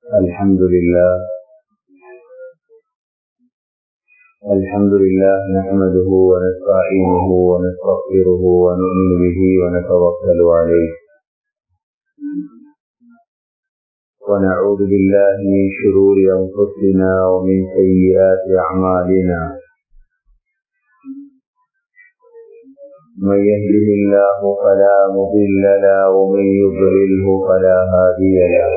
الحمد لله الحمد لله نحمده ونستعينه ونستغفره ونؤمن به ونتوكل عليه ونعوذ بالله من شرور أنفسنا ومن سيئات أعمالنا من يهده الله فلا مضل له ومن يضلله فلا هادي له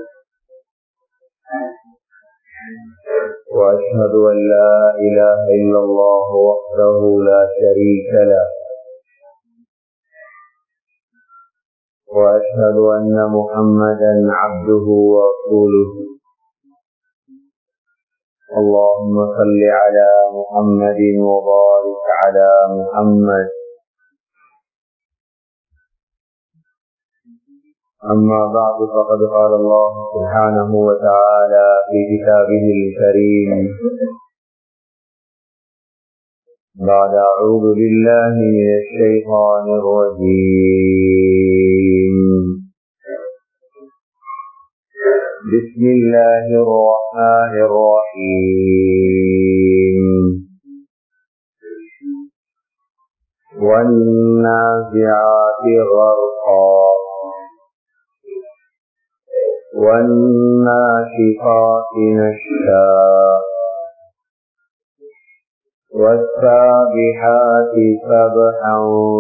وأشهد أن لا إله إلا الله وحده لا شريك له وأشهد أن محمدا عبده ورسوله اللهم صل على محمد وبارك على محمد أما بعد فقد قال الله سبحانه وتعالى في كتابه الكريم بعد أعوذ بالله من الشيطان الرجيم بسم الله الرحمن الرحيم والنازعات غرقا والناشفات نشا والسابحات سبحا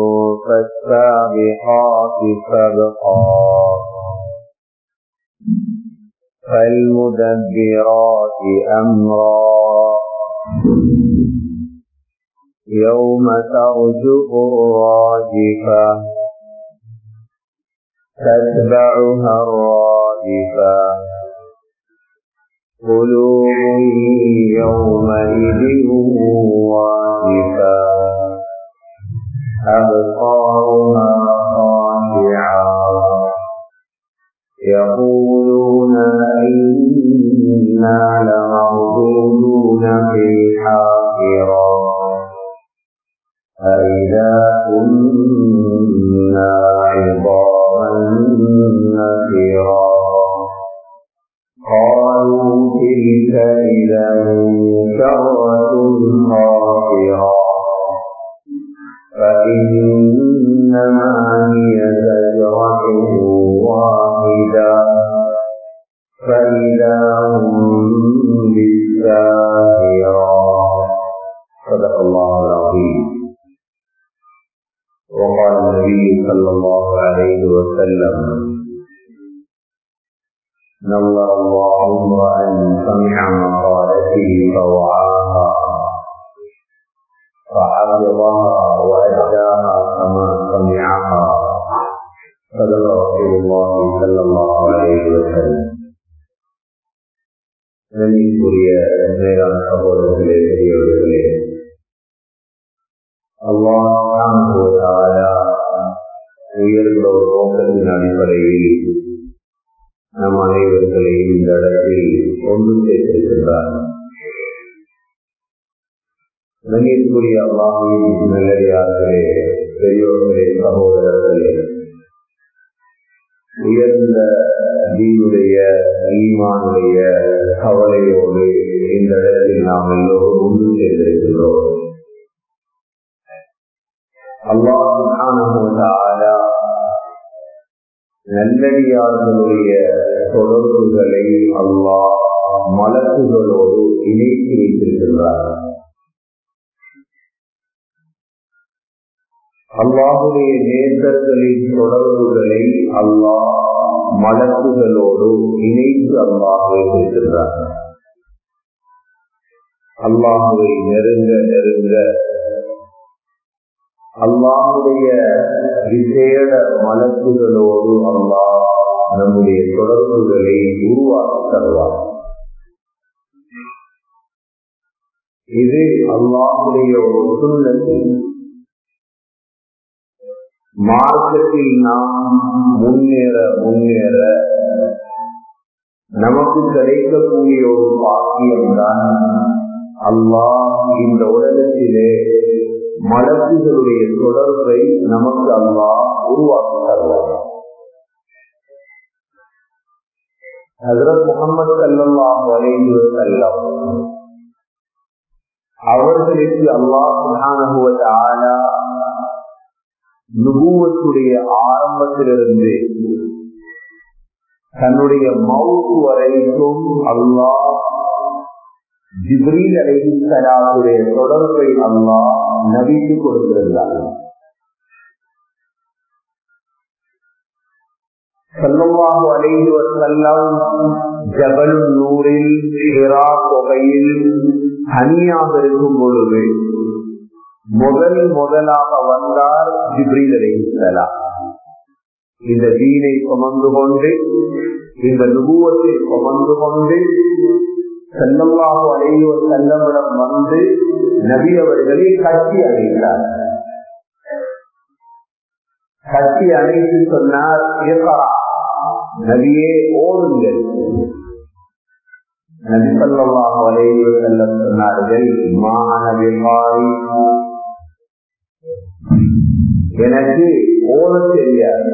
فالسابحات سبقا فالمدبرات أمرا يوم ترجف الراجفة تتبعها الرادفة قلوب يومئذ واجفة أبصارها خاشعة يقولون إنا لمردودون في الحافرة أئذا كنا عظاما نفرا قالوا تلك إذا كرة خاطرة فإنما هي زجرة واحدة فإذا هم بالساهرة صدق الله العظيم وقال النبي صلى الله عليه وسلم نظر الله امرا سمع مقالتي فوعاها فحفظها واداها كما سمعها صدق رسول الله صلى الله عليه وسلم நன்றிக்குரிய மேலான சகோதரர்களே பெரியவர்களே அல்லாஹ் உயர்ந்த ஒரு நோக்கத்தின் அடிப்படையில் நம் அனைவர்களையும் இந்த இடத்தில் கொண்டு சேர்த்திருக்கின்றார் நன்றிக்குரிய அல்லாஹின் நல்லடியார்களே பெரியோர்களே சகோதரர்களே உயர்ந்த தீனுடைய ஈமானுடைய கவலையோடு இந்த இடத்தில் நாம் எல்லோரும் ஒன்று சேர்ந்திருக்கின்றோம் அல்லாஹ் நல்லடியார்களுடைய தொடர்புகளை அல்லாஹ் மலக்குகளோடு இணைத்து வைத்திருக்கின்றார் அல்லாஹுடைய நேசர்களின் தொடர்புகளை அல்லாஹ் மலக்குகளோடு இணைத்து அல்லாஹ் வைத்திருக்கின்றார் அல்லாஹுவை நெருங்க நெருங்க அல்லாஹுடைய விசேட மலக்குகளோடு அல்லாஹ் நம்முடைய தொடர்புகளை உருவாக்கி தருவார் இது அல்லாஹுடைய ஒரு சூழ்நிலை மார்க்கத்தில் நாம் முன்னேற முன்னேற நமக்கு கிடைக்கக்கூடிய ஒரு பாக்கியம்தான் அல்லாஹ் இந்த உலகத்திலே மலக்குகளுடைய தொடர்பை நமக்கு அல்லாஹ் உருவாக்கி தருவார் ஹசரத் முகமது சல்லாஹ் அலைஹி வஸல்லம் அவர்களுக்கு அல்லாஹ் சுப்ஹானஹு வ தஆலா நுபுவத்துடைய ஆரம்பத்திலிருந்து தன்னுடைய மவுத்து வரைக்கும் அல்லாஹ் ஜிப்ரீல் அலைஹிஸ்ஸலாமுடைய தொடர்பை அல்லாஹ் நபிக்கு கொடுத்திருந்தார் சல்லல்லாஹு அலைஹி வஸல்லம் ஜபல் நூரில் ஹிரா தொகையில் தனியாக இருக்கும் பொழுது முதல் முதலாக வந்தார் ஜிப்ரீல் அலைஹிஸ்ஸலாம் இந்த தீனை சுமந்து கொண்டு இந்த நுபுவத்தை சுமந்து கொண்டு செல்லமாக அலைவ செல்லமிடம் வந்து நபி அவர்களை கட்டி அழைத்தார் கட்டி அழைத்து சொன்னார் நபியே ஓடுங்கள் நபி சொல்லமாக அலைவ செல்லம் சொன்னார்கள் மாணவி எனக்கு ஓட தெரியாது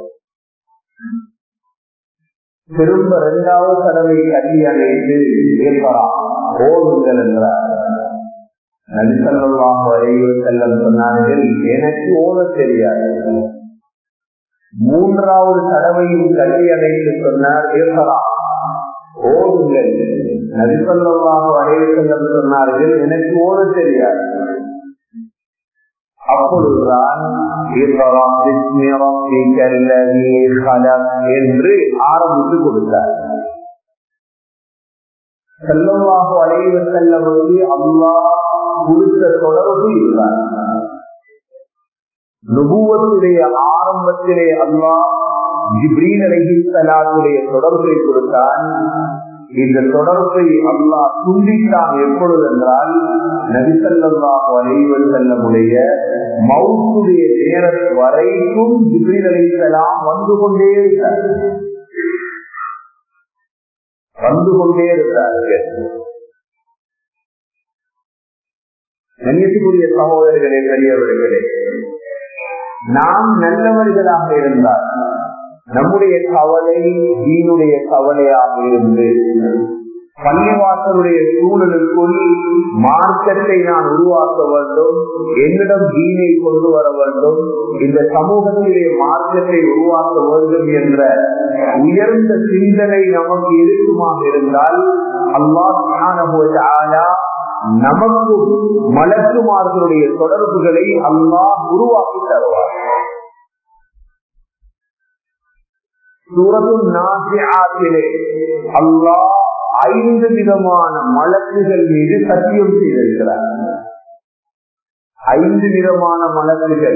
திரும்ப இரண்டாவது தடவை கல்வி அழைத்து ஏற்பலாம் ஓடுங்கள் என்றார் நபிசல்லாக வரையில் செல்லம் சொன்னார்கள் எனக்கு ஓட தெரியாது மூன்றாவது தடவையும் கல்வி அழைத்து சொன்னார் ஏற்பலாம் ஓடுங்கள் நபிசல்லாக வரையில் செல்லம் சொன்னார்கள் எனக்கு ஓட தெரியாது அப்பொழுதுதான் என்று ஆரம்பித்து கொடுத்தார் செல்லமாக அலைவ செல்லவது அல்லா கொடுத்த தொடர்பு இருந்தார் நுபுவத்துடைய ஆரம்பத்திலே அல்லா ஜிப்ரீன் அலைஹிஸ்லாத்துடைய தொடர்பை கொடுத்தான் இந்த தொடர்பை அல்லாஹ் துண்டித்தான் எப்பொழுது என்றால் நபிசல்லாஹு அலைவல் செல்லமுடைய மவுத்துடைய நேர வரைக்கும் ஜிப்ரீல் அலைசலாம் வந்து கொண்டே இருந்தார் வந்து கொண்டே இருந்தார்கள் கண்ணியத்துக்குரிய சகோதரர்களே பெரியவர்களே நாம் நல்லவர்களாக இருந்தால் நம்முடைய கவலை தீனுடைய கவலையாக இருந்து பள்ளிவாசலுடைய சூழலுக்குள் மார்க்கத்தை நான் உருவாக்க வேண்டும் என்னிடம் தீனை கொண்டு வர வேண்டும் இந்த சமூகத்திலே மார்க்கத்தை உருவாக்க வேண்டும் என்ற உயர்ந்த சிந்தனை நமக்கு இருக்குமாக இருந்தால் அல்லாஹ் நமக்கும் மலக்குமார்களுடைய தொடர்புகளை அல்லாஹ் உருவாக்கி தருவார் சூரத்து நாசியாத்திலே அல்லாஹ் ஐந்து விதமான மலக்குகள் மீது சத்தியம் செய்திருக்கிறார் ஐந்து விதமான மலக்குகள்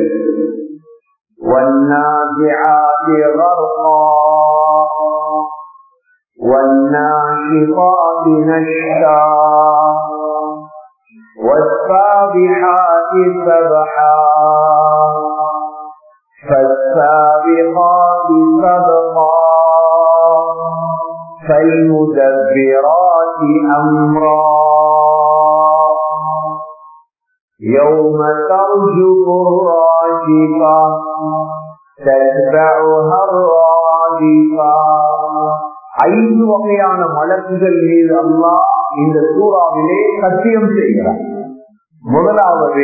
والنازعات غرقا والناشطات نشطا والسابحات سبحا فالسابقات سبقا فالمدبرات أمرا يوم ترجف الراجفة تتبعها الرادفة ஐந்து வகையான மலக்குகள் மீது அல்லாஹ் இந்த சூறாவிலே சத்தியம் செய்கிறார் முதலாவது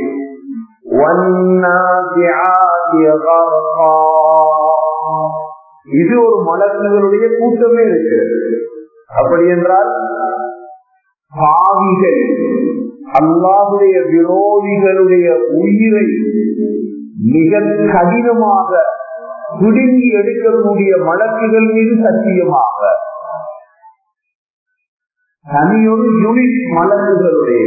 இது ஒரு மலக்குகளுடைய கூட்டமே இருக்கிறது அப்படி என்றால் பாவிகள் அல்லாவுடைய விரோதிகளுடைய உயிரை மிக கடினமாக துடுங்கி எடுக்கக்கூடிய மலக்குகள் மீது சத்தியமாக தனியொரு யூனிட் மலக்குகளுடைய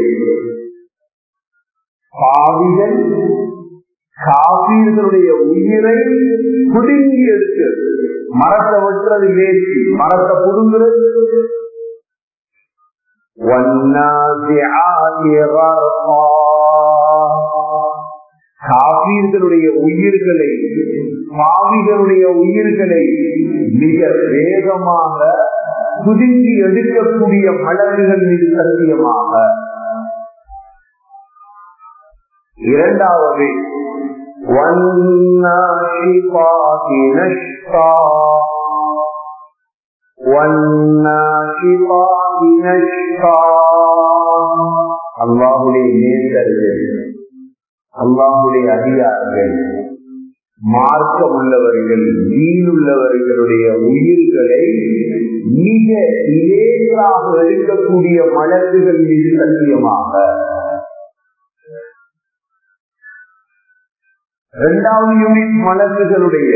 பாவிகள் காப்பீர்களுடைய உயிரை புடுங்கி எடுத்து மரத்தை வெட்டுறது லேசி மரத்தை புடுங்குறது காப்பீர்களுடைய உயிர்களை பாவிகளுடைய உயிர்களை மிக வேகமாக துதுங்கி எடுக்கக்கூடிய மலர்கள் மீது சத்தியமாக இரண்டாவது والناشطات نشطا அல்லாஹுடைய நேசர்கள் அல்லாஹுடைய அதிகாரிகள் மார்க்கம் உள்ளவர்கள் உள்ளவர்களுடைய உயிர்களை மிக இலேசாக எடுக்கக்கூடிய மலக்குகள் மீது சத்தியமாக இரண்டாவது யூனிட் மலக்குகளுடைய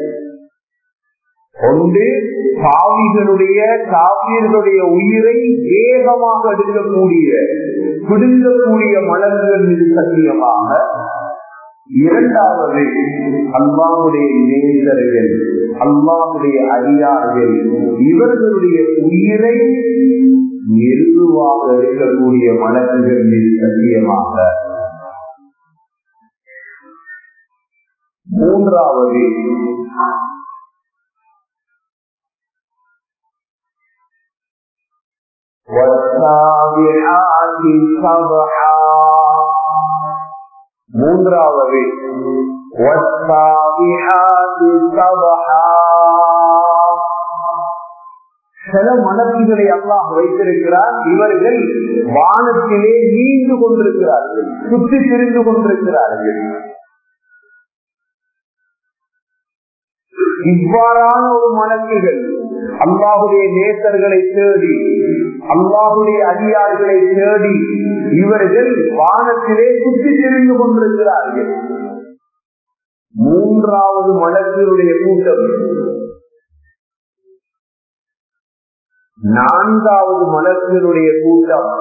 ஒன்று காவிகளுடைய காவியர்களுடைய உயிரை வேகமாக எடுக்கக்கூடிய பிடுங்கக்கூடிய மலர்கள் மீது சத்தியமாக இரண்டாவது அல்லாவுடைய நேசர்கள் அல்லாவுடைய அடியார்கள் இவர்களுடைய உயிரை மெருவாக இருக்கக்கூடிய மலர்கள் மீது சத்தியமாக மூன்றாவது والسابحات سبحا மூன்றாவது சில மனசுகளை அல்லாஹ் வைத்திருக்கிறார் இவர்கள் வானத்திலே நீண்டு கொண்டிருக்கிறார்கள் சுற்றி திரிந்து கொண்டிருக்கிறார்கள் இவ்வாறான ஒரு மலக்குகள் அல்லாஹுடைய நேசர்களை தேடி அல்லாஹுடைய அதிகாரிகளை தேடி இவர்கள் வானத்திலே சுற்றி தெரிந்து கொண்டிருக்கிறார்கள் மூன்றாவது மலர்களுடைய கூட்டம் நான்காவது மலர்களுடைய கூட்டம்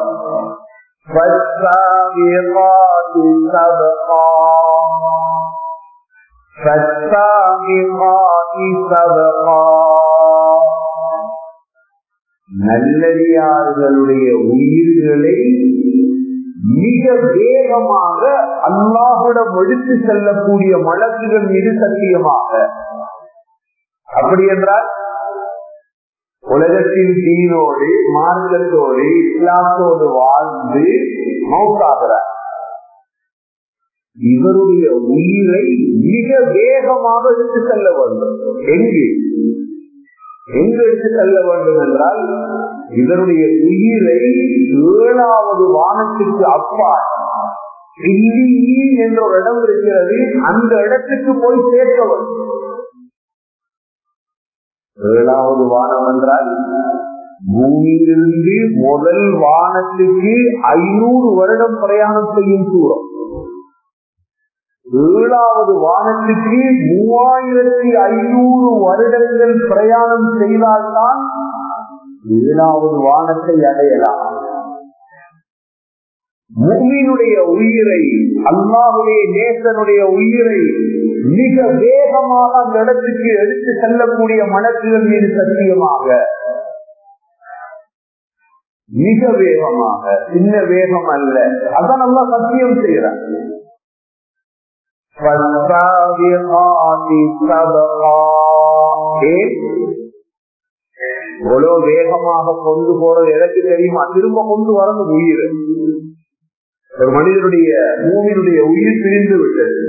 நல்லடியார்களுடைய உயிர்களை மிக வேகமாக அல்லாஹுடன் எடுத்து செல்லக்கூடிய மலக்குகள் மீது சத்தியமாக அப்படி என்றால் உலகத்தின் தீனோடு மார்க்கத்தோடு இஸ்லாத்தோடு வாழ்ந்து மௌத்தாகிறார் இவருடைய உயிரை மிக வேகமாக எடுத்து செல்ல வேண்டும் எங்கு எங்கு எடுத்து செல்ல வேண்டும் என்றால் இதனுடைய உயிரை ஏழாவது வானத்திற்கு அப்பால் என்ற ஒரு இடம் இருக்கிறது அந்த இடத்துக்கு போய் சேர்க்க வேண்டும் ஏழாவது வானம் என்றால் பூமியிலிருந்து முதல் வானத்துக்கு ஐநூறு வருடம் பிரயாணம் செய்யும் தூரம் ஏழாவது வானத்துக்கு மூவாயிரத்தி ஐநூறு வருடங்கள் பிரயாணம் செய்தால்தான் ஏழாவது வானத்தை அடையலாம் மூமியினுடைய உயிரை அல்லாவுடைய நேசனுடைய உயிரை மிக வேகமாக அந்த இடத்துக்கு எடுத்து செல்லக்கூடிய மனசுகள் மீது சத்தியமாக மிக வேகமாக சின்ன வேகம் அல்ல அதான் நல்லா சத்தியம் செய்யறாங்க எவ்வளவு வேகமாக கொண்டு போறது எனக்கு தெரியுமா திரும்ப கொண்டு வரணும் உயிர் ஒரு மனிதனுடைய பூமியினுடைய உயிர் பிரிந்து விட்டது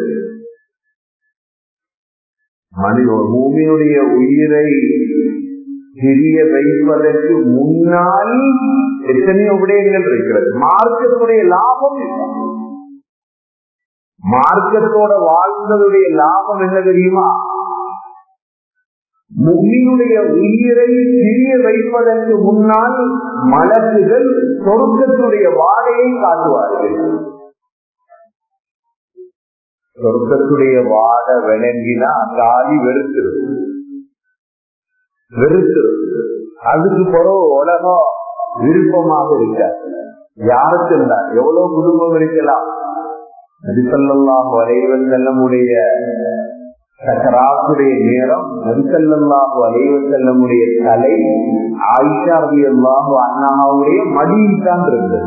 மனித பூமியினுடைய உயிரை பிரிய வைப்பதற்கு முன்னால் எத்தனையோ விடயங்கள் இருக்கிறது மார்க்கத்துடைய லாபம் மார்க்கத்தோட வாழ்ந்ததுடைய லாபம் என்ன தெரியுமா முன்னினுடைய உயிரை பிரிய வைப்பதற்கு முன்னால் மலக்குகள் சொருக்கத்துடைய வாடையை காட்டுவார்கள் சொர்க்கத்துடைய வாட விளங்கினா காலி வெறுக்கிறது வெறுக்கிறது அதுக்கு பிறகு உலகம் விருப்பமாக இருக்காது யாருக்கு இருந்தா எவ்வளவு குடும்பம் இருக்கலாம் நபிசல்லாம் வரைவன் செல்லமுடைய சக்கராத்துடைய நேரம் நபிசல்லாஹு அலைவன் செல்லமுடைய தலை ஆயிஷா ரவி அல்லாஹு அண்ணாவுடைய மடியில் தான் இருந்தது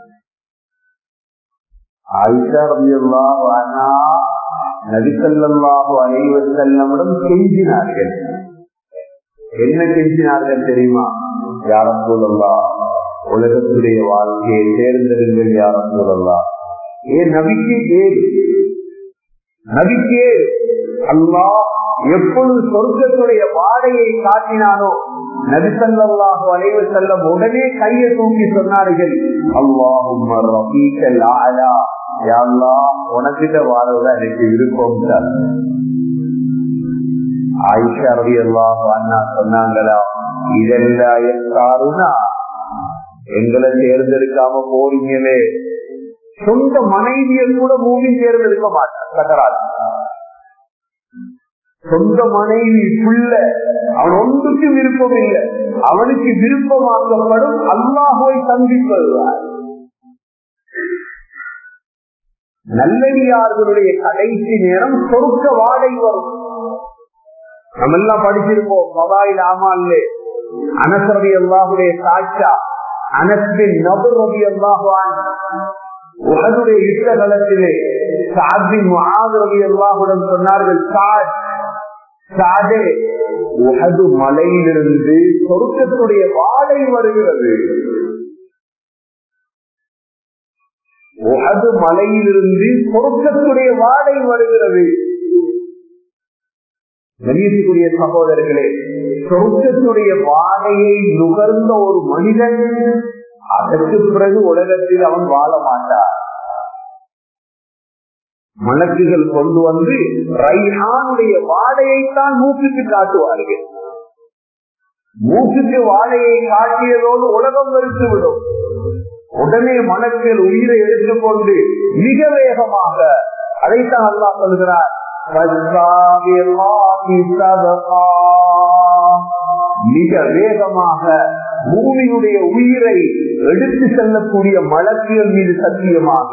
ஆயிஷா ரவி அல்லாஹு அண்ணா நபிசல்லாஹு அலைவன் செல்லமிடம் கெஞ்சினார்கள் என்ன கெஞ்சினார்கள் தெரியுமா யாரும் சூழல்லா உலகத்துடைய வாழ்க்கையை தேர்ந்தெடுங்கள் யாரும் சூழல்லா ஏன் நபிக்கை ஏது நபிக்கே அல்லா எப்பொழுது சொர்க்கத்துடைய வாடையை காட்டினானோ நபிசல்லாஹு அலைவ செல்லம் உடனே கையை தூக்கி சொன்னார்கள் அல்லாஹும் உனக்கிட்ட வாழ்வதா எனக்கு விருப்பம் தான் ஆயிஷா ரவி அல்லாஹ் அண்ணா சொன்னாங்களா இதெல்லாம் எங்களை தேர்ந்தெடுக்காம போறீங்களே சொந்த மனைவியை கூட மூவி தேர்ந்தெடுக்க மாட்டான் சக்கராஜ் சொந்த மனைவி புள்ள அவன் ஒன்றுக்கு விருப்பம் இல்லை அவனுக்கு விருப்பமாக்கப்படும் அல்லாஹுவை சந்திப்பதுதான் நல்லடியார்களுடைய கடைசி நேரம் சொருக்க வாடை வரும் நம்ம எல்லாம் படிச்சிருப்போம் மொபாயில் ஆமால்லே அனசரவி அல்லாஹுடைய சாட்சா அனஸ்பின் நபர் ரவி அல்லாஹுவான் உலகுடைய யுத்த காலத்திலே சாதின் ரவி அல்லாஹுடன் சொன்னார்கள் சாட் சாதே உகது மலையிலிருந்து சொருக்கத்துடைய வாடை வருகிறது உகது மலையிலிருந்து சொருக்கத்துடைய வாடை வருகிறது கணியத்துக்குரிய சகோதரர்களே சொர்க்கத்துடைய வாடையை நுகர்ந்த ஒரு மனிதன் அதற்கு பிறகு உலகத்தில் அவன் வாழ மாட்டார் மலக்குகள் கொண்டு வந்து ரைஹானுடைய வாடையைத்தான் மூக்குக்கு காட்டுவார்கள் மூக்குக்கு வாடையை காட்டியதோடு உலகம் வெறுத்து விடும் உடனே மனத்தில் உயிரை எடுத்துக்கொண்டு மிக வேகமாக அதைத்தான் அல்லா சொல்கிறார் மிக வேகமாக பூமியுடைய உயிரை எடுத்து செல்லக்கூடிய மலக்கியல் மீது சத்தியமாக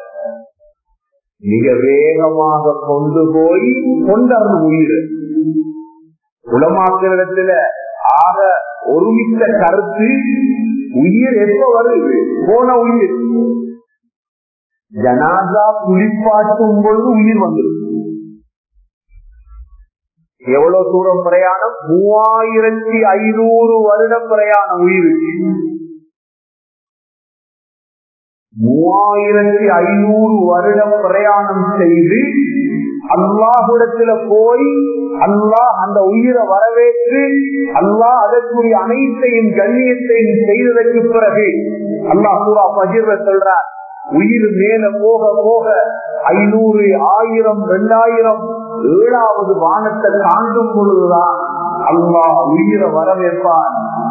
மிக வேகமாக கொண்டு போய் கொண்டார் உயிர் உலமாக்கிடத்துல ஆக ஒருமித்த கருத்து உயிர் எப்ப வருது போன உயிர் ஜனாதா குளிப்பாட்டும் பொழுது உயிர் வந்துடும் எவ்வளவு தூரம் பிரயாணம் மூவாயிரத்தி ஐநூறு வருடம் பிரயாணம் உயிருக்கு மூவாயிரத்தி ஐநூறு வருடம் பிரயாணம் செய்து அல்லாஹுடத்துல போய் அல்லாஹ் அந்த உயிரை வரவேற்று அல்லாஹ் அதற்குரிய அனைத்தையும் கண்ணியத்தையும் செய்ததற்கு பிறகு அல்லாஹ் சூரா பகிர்வ சொல்றார் உயிர் மேல போக போக ஐநூறு ஆயிரம் ரெண்டாயிரம் ஏழாவது வானத்தை தாண்டும் பொழுதுதான் அல்லாஹ் உயிரை வரவேற்பான்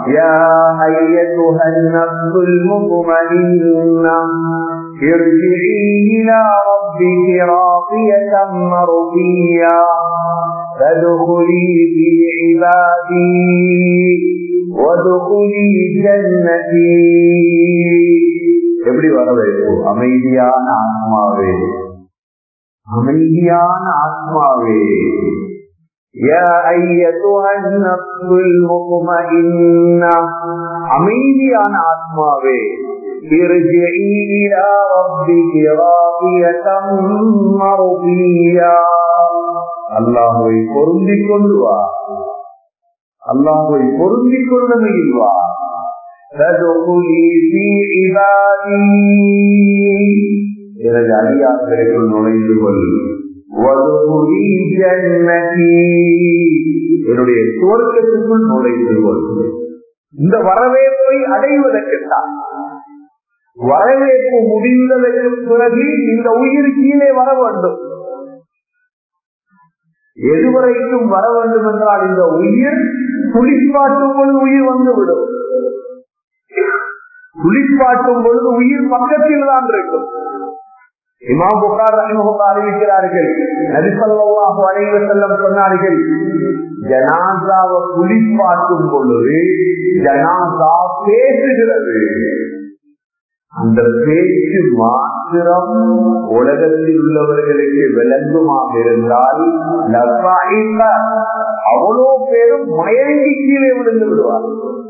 ارجعي إلى ربك راضية مرضية فادخلي في عبادي وادخلي جنتي எப்படி வரவேற்போம் அமைதியான ஆத்மாவே அமைதியான ஆத்மாவே அமைதியான ஆத்மாவே அல்லாஹுவை பொருந்திக் கொண்டு வா அல்லாஹுவை பொருந்திக் கொள்ளுமையில் வா எனது அடியார்களுக்குள் நுழைந்து கொள் என்னுடைய சுவர்க்கத்துக்குள் நுழைந்து கொள் இந்த வரவேற்பை அடைவதற்குத்தான் வரவேற்பு முடிந்ததற்கு பிறகு இந்த உயிர் கீழே வர வேண்டும் எதுவரைக்கும் வர வேண்டும் என்றால் இந்த உயிர் குளிப்பாட்டும் பொழுது உயிர் வந்துவிடும் குளிப்பாட்டும் பொழுது உயிர் பக்கத்தில் தான் இருக்கும் இமாம் புகார் ரஹிமஹுல்லா அறிவிக்கிறார்கள் நபிசல்லாஹு அலைஹி வஸல்லம் சொன்னார்கள் ஜனாசாவை குளிப்பாட்டும் பொழுது ஜனாசா பேசுகிறது அந்த பேச்சு மாத்திரம் உலகத்தில் உள்ளவர்களுக்கு விளங்குமாக இருந்தால் அவ்வளோ பேரும் மயங்கி கீழே விழுந்து விடுவார்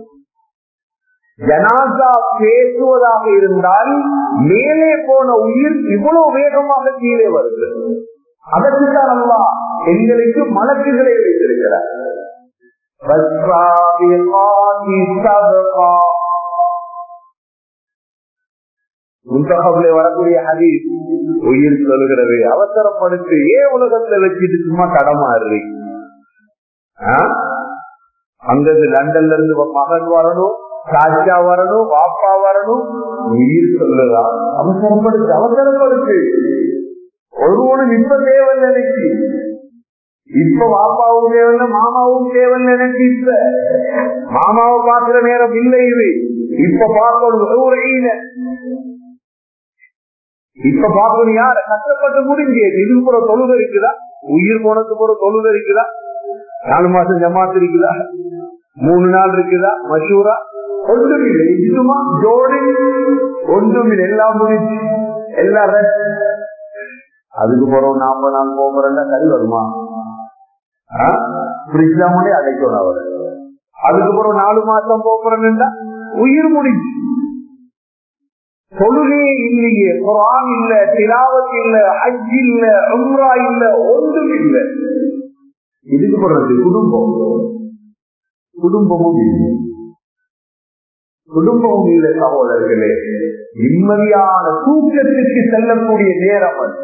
ஜனாசா பேசுவதாக இருந்தால் மேலே போன உயிர் இவ்வளவு வேகமாக கீழே வருது அதற்குதான் அல்லா எங்களுக்கு மலக்குகளை வைத்திருக்கிறார் முந்தகவுல வரக்கூடிய ஹதீஸ் உயிர் சொல்கிறது அவசரப்படுத்து ஏன் உலகத்தை வச்சுட்டு சும்மா கடமாறு அங்கிருந்து லண்டன்ல இருந்து மகன் வரணும் சாச்சா வரணும் பாப்பா வரணும் உயிர் சொல்லுதா அவசரப்படுத்து அவசரப்படுத்து ஒருவனும் இப்ப தேவன் நினைச்சு இப்ப பாப்பாவும் தேவல்ல மாமாவும் தேவன் நினைச்சு இப்ப மாமாவை பாக்குற நேரம் இல்லை இது இப்ப பார்க்கணும் இப்ப பார்க்கணும் யார கஷ்டப்பட்டு முடிஞ்சு இது கூட தொழுக இருக்குதா உயிர் போனதுக்கு கூட தொழுக இருக்குதா நாலு மாசம் ஜமாத்து இருக்குதா மூணு நாள் இருக்குதா மசூரா ஒன்றும் இல்லை இதுமா ஜோடி ஒன்றும் இல்லை எல்லாம் முடிச்சு எல்லாம் rest. அதுக்கு போறோம் நாற்பது நாள் போகிறோம்னா கறி வருமா பிடிச்சாமலே அடைக்கணும் அவர் அதுக்கப்புறம் நாலு மாசம் போகிறேன்னா உயிர் முடிச்சு தொழுகையே இல்லையே குரான் இல்ல திலாவத் இல்ல ஹஜ் இல்ல உம்ரா இல்ல ஒன்றும் இல்ல இதுக்கு போறது குடும்பம் குடும்பமும் இல்லை குடும்பமும் இல்லை சகோதரர்களே நிம்மதியான தூக்கத்திற்கு செல்லக்கூடிய நேரம் அது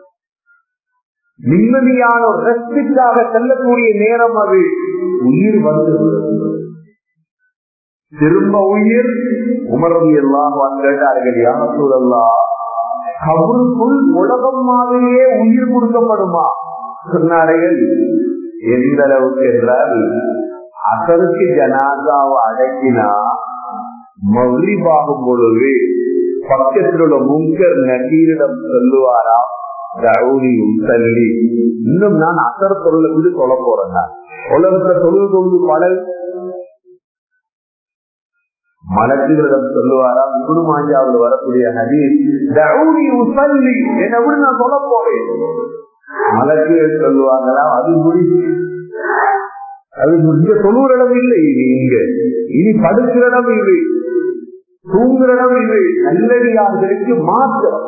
நிம்மதியான ஒரு ரெஸ்டுக்காக செல்லக்கூடிய நேரம் அது உயிர் வந்து திரும்ப உயிர் உமரது எல்லாம் கேட்டார்கள் யார சூழல்லா கபருக்குள் உலகம் மாதிரியே உயிர் கொடுக்கப்படுமா சொன்னார்கள் எந்த அளவுக்கு என்றால் அசருக்கு ஜனாதாவை அடக்கினா மகிழ்பாகும் பொழுது பக்கத்தில் உள்ள முங்கர் நகீரிடம் சொல்லுவாரா தவுனியும் தள்ளி இன்னும் நான் அசர் தொழில விட்டு சொல்ல போறேன் உலகத்துல தொழில் தொழில் பலர் மலக்குகளிடம் சொல்லுவாரா குரு மாஞ்சாவில் வரக்கூடிய ஹதீஸ் தவுனி உசல்லி என்ன விட நான் சொல்ல போறேன் மலக்குகள் சொல்லுவாங்களா அது முடிச்சு அது இங்க தொழுகிற இடம் இல்லை இனி இங்க இனி படுக்கிற இடம் இது தூங்குற இடம் இது நல்லடியார்களுக்கு மாற்றம்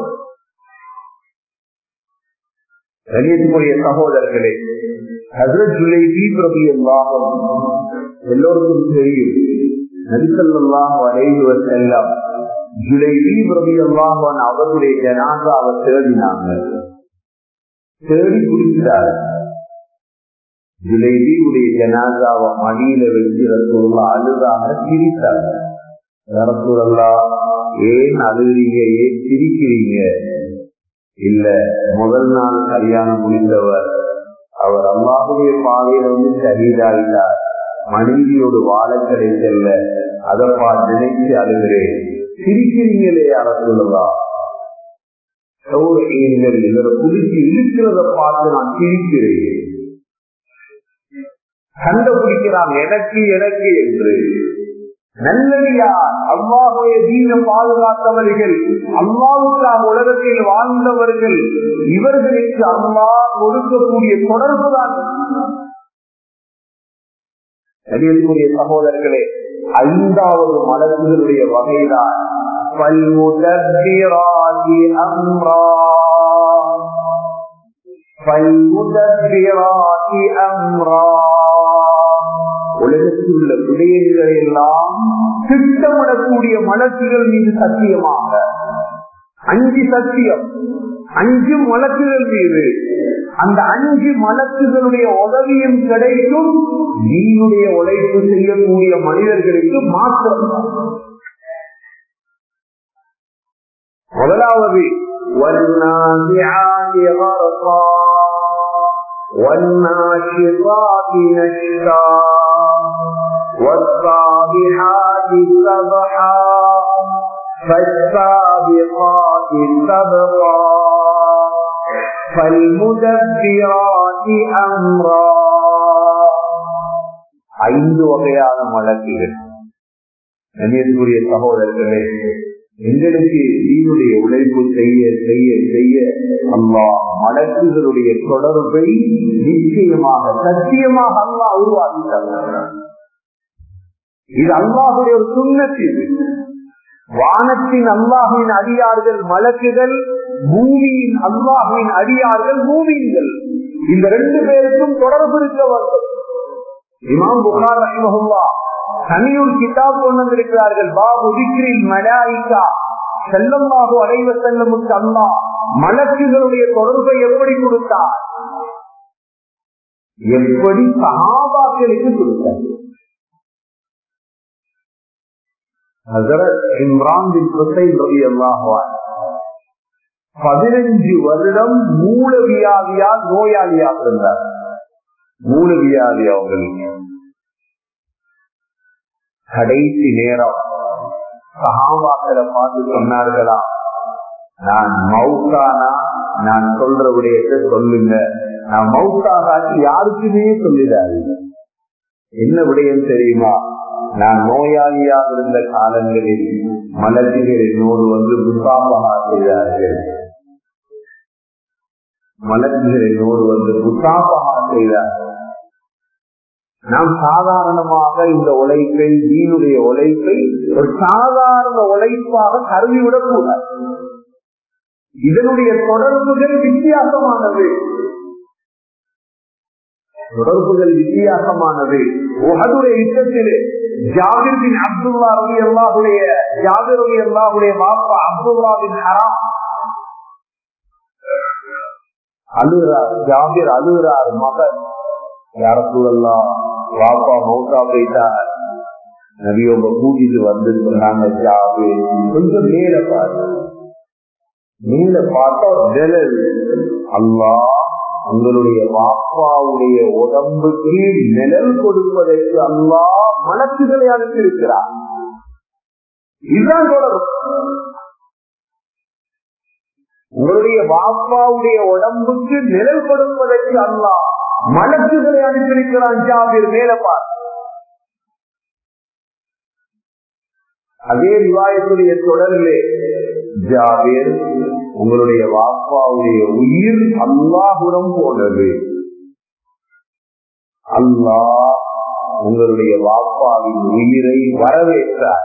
கணியத்துக்குரிய சகோதரர்களே ஹசரத் ஜுலை தீபிரபி எல்லாகும் எல்லோருக்கும் தெரியும் நரிசல்லாம் வரைவர் செல்லம் ஜுலை தீபிரபி எல்லாகவன் அவருடைய ஜனாதாவை தேடினாங்க தேடி பிடிக்கிறார் ஜுலைபியுடைய ஜனாதாவை மடியில வச்சு ரசூல்லா அழுதாக சிரித்தாங்க ரசூல்லா ஏன் அழுகிறீங்க ஏன் சிரிக்கிறீங்க இல்ல முதல் நாள் கல்யாணம் முடிந்தவர் அவர் அல்லாஹுடைய பாதையில வந்து சகிதாயிட்டார் மனைவியோடு வாழ கிடைக்கல அதை பார்த்து நினைச்சு அழுகிறேன் சிரிக்கிறீங்களே அரசுலா சௌரீங்கள் இவரை குடிச்சு இழுக்கிறத பார்த்து நான் சிரிக்கிறேன் கண்டுபிடிக்கிறான் எனக்கு எனக்கு என்று நல்லடியார் அல்லாஹுடைய தீன பாதுகாத்தவர்கள் அல்லாவுக்காக உலகத்தில் வாழ்ந்தவர்கள் இவர்களுக்கு அல்லாஹ் கொடுக்கக்கூடிய தொடர்பு தான் கணியக்கூடிய சகோதரர்களே ஐந்தாவது மலர்களுடைய வகைதான் فالمدبرات أمرا فالمدبرات أمرا உலகத்தில் உள்ள விடயங்களை எல்லாம் திட்டமிடக்கூடிய மலக்குகள் மீது சத்தியமாக அஞ்சு சத்தியம் அஞ்சு மலக்குகள் மீது அந்த அஞ்சு மலக்குகளுடைய உதவியும் கிடைக்கும் நீனுடைய உழைப்பு செய்யக்கூடிய மனிதர்களுக்கு மாற்றம் முதலாவது والنازعات غرقا والناشطات نشطا والصابحات سبحا فالسابقات سبقا فالمدبرات أمرا ஐந்து வகையான மலக்குகள் கண்ணியத்துக்குரிய சகோதரர்களே எங்களுக்கு நீனுடைய உழைப்பு செய்ய செய்ய செய்ய அல்லா மடக்குகளுடைய தொடர்பை நிச்சயமாக சத்தியமாக அல்லா உருவாக்கிட்டாங்க இது அல்லாஹுடைய ஒரு சுண்ணத்து இது வானத்தின் அல்லாஹின் அடியார்கள் மலக்குகள் பூமியின் அல்லாஹின் அடியார்கள் பூமியின்கள் இந்த ரெண்டு பேருக்கும் தொடர்பு இருக்க வேண்டும் இமாம் புகார் ரஹ்மஹுல்லா தனியூர் கிதாப் கொண்டு வந்திருக்கிறார்கள் பாபு விக்ரில் மலாய்கா செல்லம்பாகு அடைவ செல்லமுக்கு அல்லா மலக்குகளுடைய தொடர்பை எப்படி கொடுத்தார் எப்படி சகாபாக்களுக்கு கொடுத்தார் ஹசரத் இம்ரான் பின் ஹுசைன் ரவி அல்லாஹான் பதினஞ்சு வருடம் மூல வியாதியால் நோயாளியாக இருந்தார் மூல வியாதி அவங்களுக்கு கடைசி நேரம் சகாபாக்களை பார்த்து சொன்னார்களா நான் மவுத்தானா நான் சொல்ற விடயத்தை சொல்லுங்க நான் மவுத்தாகாச்சு யாருக்குமே சொல்லிடாதீங்க என்ன விடயம் தெரியுமா நான் நோயாளியாக இருந்த காலங்களில் மலர்ச்சிகள் என்னோடு வந்து புத்தாபகா செய்தார்கள் மலர்ச்சிகள் என்னோடு வந்து புத்தாபகா செய்தார்கள் நாம் சாதாரணமாக இந்த உழைப்பை தீனுடைய உழைப்பை ஒரு சாதாரண உழைப்பாக கருவிவிடக் கூடாது இதனுடைய தொடர்புகள் வித்தியாசமானது தொடர்புகள் வித்தியாசமானது உகதுடைய யுத்தத்திலே ஜாபிர் பின் அப்துல்லா ரவி அல்லாஹுடைய ஜாபிர் ரவி அல்லாஹுடைய வாப்பா அப்துல்லா பின் ஹராம் அழுகிறார் ஜாபிர் அழுகிறார் மகன் யார சூழல்லாம் வாப்பா மௌத்தா போயிட்டார் நபியோங்க கூட்டிட்டு வந்து சொன்னாங்க ஜாபி கொஞ்சம் மேல பாரு மேல பார்த்தா நிழல் அல்லா உங்களுடைய வாப்பாவுடைய உடம்புக்கு நிழல் கொடுப்பதற்கு அல்லா மனசுகளை அனுப்பியிருக்கிறார் இதுதான் தொடரும் உங்களுடைய வாப்பாவுடைய உடம்புக்கு நிழல் கொடுப்பதற்கு அல்லா மலக்குகளை அனுப்பியிருக்கிறான் ஜாபிர் மேல பார் அதே விவாயத்துடைய தொடரிலே ஜாபிர் உங்களுடைய வாப்பாவுடைய உயிர் அல்லாஹுரம் போனது அல்லாஹ் உங்களுடைய வாப்பாவின் உயிரை வரவேற்றார்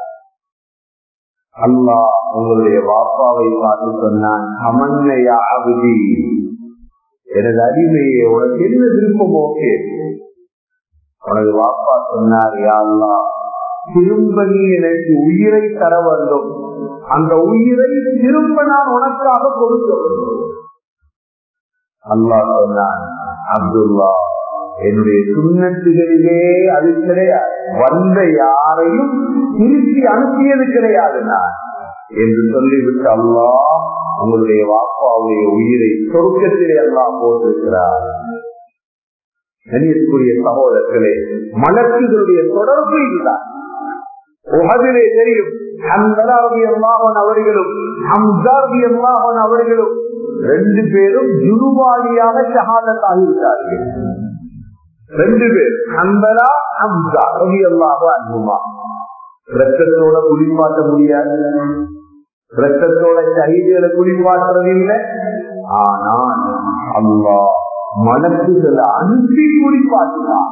அல்லாஹ் உங்களுடைய வாப்பாவை பார்த்து சொன்னான் அமன்னையாவதி எனது அடிமையை உனக்கு என்ன விருப்பமோ கேட்டு உனது வாப்பா சொன்னார் யாழ்லா திரும்ப நீ எனக்கு உயிரை தர வேண்டும் அந்த உயிரை திரும்ப நான் உனக்காக கொடுக்க வேண்டும் அல்லாஹ் சொன்னான் அப்துல்லா என்னுடைய சுண்ணத்துகளிலே அது கிடையாது வந்த யாரையும் திருப்பி அனுப்பியது கிடையாது நான் என்று சொல்லிவிட்டு அல்லா உங்களுடைய வாப்பாவுடைய உயிரை சொருக்கத்திலே எல்லாம் போட்டிருக்கிறார் கணியத்துக்குரிய சகோதரர்களே மலக்குகளுடைய தொடர்பு இதுதான் உகதிலே தெரியும் அல்லாஹன் அவர்களும் ஹம்சாரதி அல்லாஹன் அவர்களும் ரெண்டு பேரும் ஜுருவாளியாக ஷஹாதத் ஆகிவிட்டார்கள் ரெண்டு பேர் ஹம்பலா ஹம்சா ரவி அல்லாஹ் அன்புமா ரத்தத்தோட குளிப்பாட்ட முடியாது ரத்தத்தோட சைதிகளை குளிப்பாட்டுறது இல்லை ஆனால் அல்லா மனசுகளை அனுப்பி குளிப்பாட்டுதான்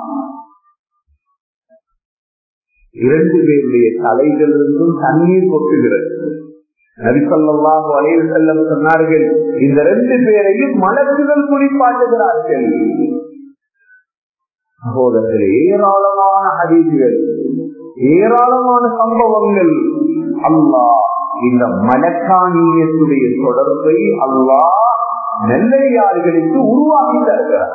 இரண்டு பேருடைய தலைகளிலிருந்தும் தண்ணீர் கொட்டுகிறது நரிசல்லாம் வரையில் செல்லம் சொன்னார்கள் இந்த ரெண்டு பேரையும் மலக்குகள் குளிப்பாட்டுகிறார்கள் சகோதரர்கள் ஏராளமான ஹதீசுகள் ஏராளமான சம்பவங்கள் அல்லாஹ் இந்த மலக்கானியத்துடைய தொடர்பை அல்லாஹ் நெல்லையார்களுக்கு உருவாக்கி தருகிறார்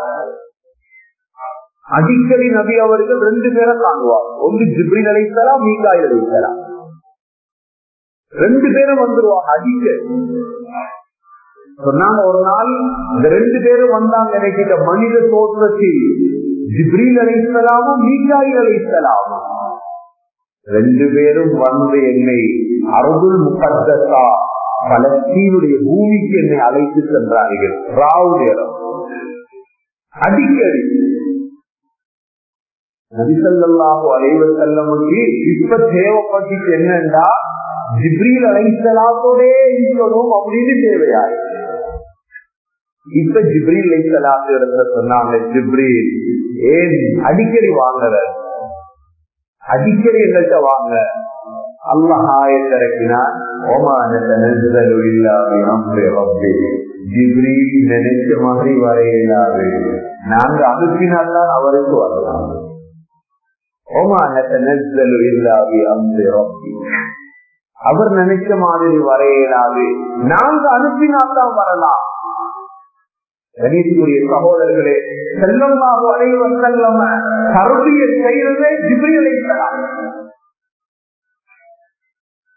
அடிக்கடி நபி அவர்கள் ரெண்டு பேரை தாங்குவார் ஒன்று ஜிப்ரில் அழைத்தலாம் மீகாயில் அழைத்தலாம் ரெண்டு பேரும் வந்துருவாங்க அடிக்கடி சொன்னாங்க ஒரு நாள் இந்த ரெண்டு பேரும் வந்தாங்க நினைக்கிற மனித தோற்றத்தில் ஜிப்ரீல் அழைத்தலாமும் மீகாயில் அழைத்தலாமும் ரெண்டு பேரும் வந்து என்னை அருகுல் முகத்தா பலஸ்தீனுடைய பூமிக்கு என்னை அழைத்து சென்றார்கள் ராவு நேரம் அடிக்கடி நபிசல்லாஹு அலைவ செல்லமுக்கு இப்ப தேவைப்பட்டு என்னண்டா ஜிப்ரீல் அலைசலாத்தோடே இருக்கணும் அப்படின்னு தேவையாய் இப்ப ஜிப்ரீல் அலைசலாத்து இடத்துல சொன்னாங்க ஜிப்ரீல் ஏன் அடிக்கடி வாங்குற அடிக்கடி எங்கள்கிட்ட வாங்க அல்லாஹாய திறக்கினான் நினைச்ச மாதிரி வரையிலாது நாங்க அனுப்பினால்தான் அவருக்கு வரலாம் அவர் நினைச்ச மாதிரி வரையிலாது நாங்க அனுப்பினால்தான் வரலாம் கணேசுடைய சகோதரர்களே செல்லமாக அனைவர் செல்லம கருதிய செய்யறதே ஜிபிரி அழைக்கலாம்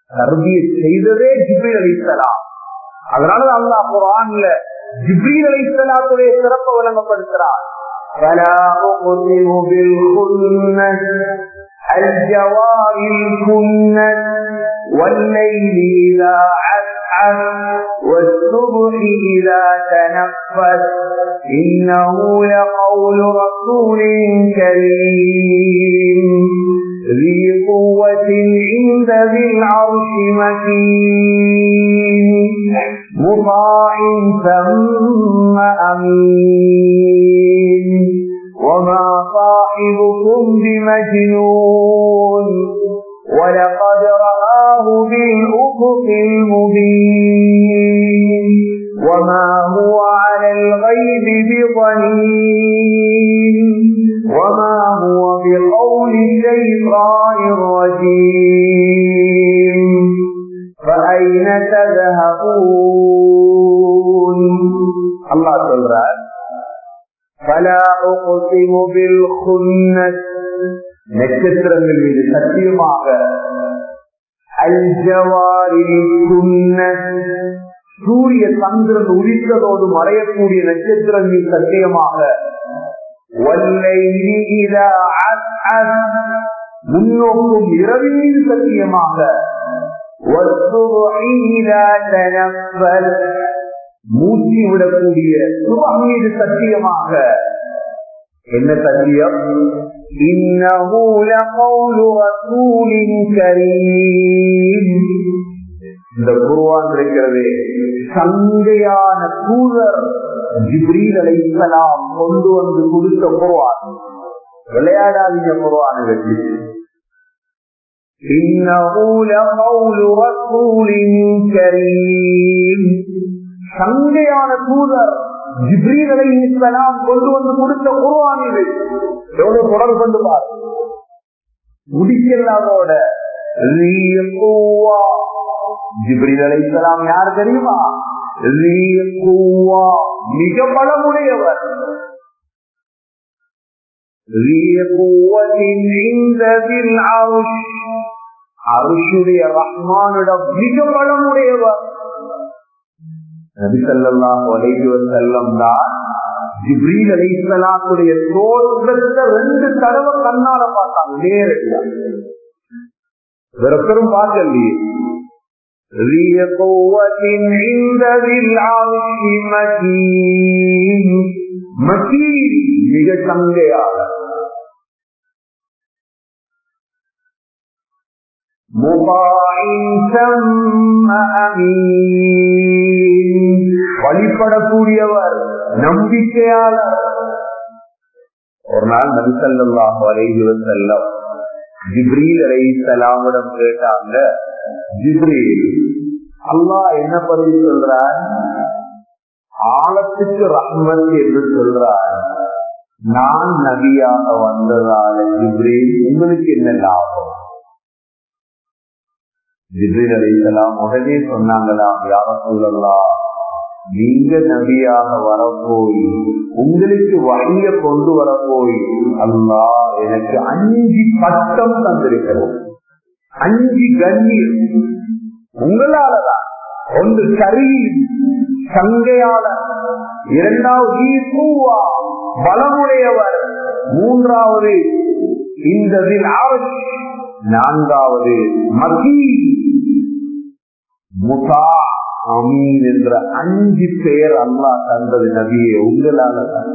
தர்பியை செய்ததே ஜிப்ரீல் அலிசலாம் அதனால அல்லாஹ் குரான்ல ஜிப்ரீல் அலிசலாத்துடைய சிறப்பை விளங்கப்படுத்துறார் فلا أقسم بالخنس الجوار الكنس والليل إذا عسعس والصبح إذا تنفس إنه لقول رسول كريم ذي قوة عند ذي العرش مكين مطاع ثم أمين وما صاحبكم بمجنون ولقد رآه بالأفق المبين وما هو على الغيب بضنين وما هو بقول الشيطان الرجيم فأين تذهبون الله சொல்றார் فلا أقسم بالخنس நட்சத்திரங்கள் மீது சத்தியமாக சூரிய சந்திரன் உதித்ததோடு மறையக்கூடிய நட்சத்திரங்கள் சத்தியமாக முன்னோக்கும் இரவின் மீது சத்தியமாக மூச்சு விடக்கூடிய சுபம் மீது சத்தியமாக என்ன சத்தியம் إنه لقول رسول كريم இந்த குருவான் இருக்கிறது சங்கையான தூதர் ஜிப்ரீல் அலைசலாம் கொண்டு வந்து கொடுத்த குருவான் விளையாடாதீங்க குருவானை வச்சு إنه لقول رسول كريم சங்கையான தூதர் ஜிப்ரீல் அலைஹிஸ்ஸலாம் கொண்டு வந்து கொடுத்த குர்ஆன் இது எவ்வளவு தொடர்பு கொண்டு பார் முடிக்கலாமோட ஜிப்ரீல் அலைஹிஸ்ஸலாம் யார் தெரியுமா மிக பலமுடையவர் அருஷுடைய ரஹ்மானிடம் மிக பலமுடையவர் நபிசல்லாஹ் வலைவர் செல்லம் தான் ஜிப்ரீல் அலைசலாத்துடைய தோற்றத்தை ரெண்டு தடவை கண்ணால பார்த்தாங்க நேரடியா வேற பெரும் பார்க்கலையே ذي قوة عند ذي العرش مكين مكين மிக சங்கையாளர் வழிபடக்கூடியவர் நம்பிக்கையாளர் ஒரு நாள் நபிசல்லாஹ் அலைவர் செல்லம் ஜிப்ரீல் அலை சலாமிடம் கேட்டாங்க ஜிப்ரீல் அல்லாஹ் என்ன பதிவு சொல்றார் ஆழத்துக்கு ரஹ்மத் என்று சொல்றார் நான் நபியாக வந்ததால ஜிப்ரீல் உங்களுக்கு என்ன லாபம் ஜிப்ரீல் அலிசலாம் உடனே சொன்னாங்களாம் யார சூழல்லாம் நீங்க நபியாக வரப்போய் உங்களுக்கு வழிய கொண்டு வரப்போய் அல்லா எனக்கு அஞ்சு பட்டம் தந்திருக்கிறோம் அஞ்சு கண்ணீர் உங்களாலதான் ஒன்று கருவி சங்கையாளர் இரண்டாவது பூவா பலமுடையவர் மூன்றாவது இந்த நான்காவது மகி முசா அமீன் என்ற அஞ்சு பேர் அல்லா தந்தது நபியே உங்களாலதான்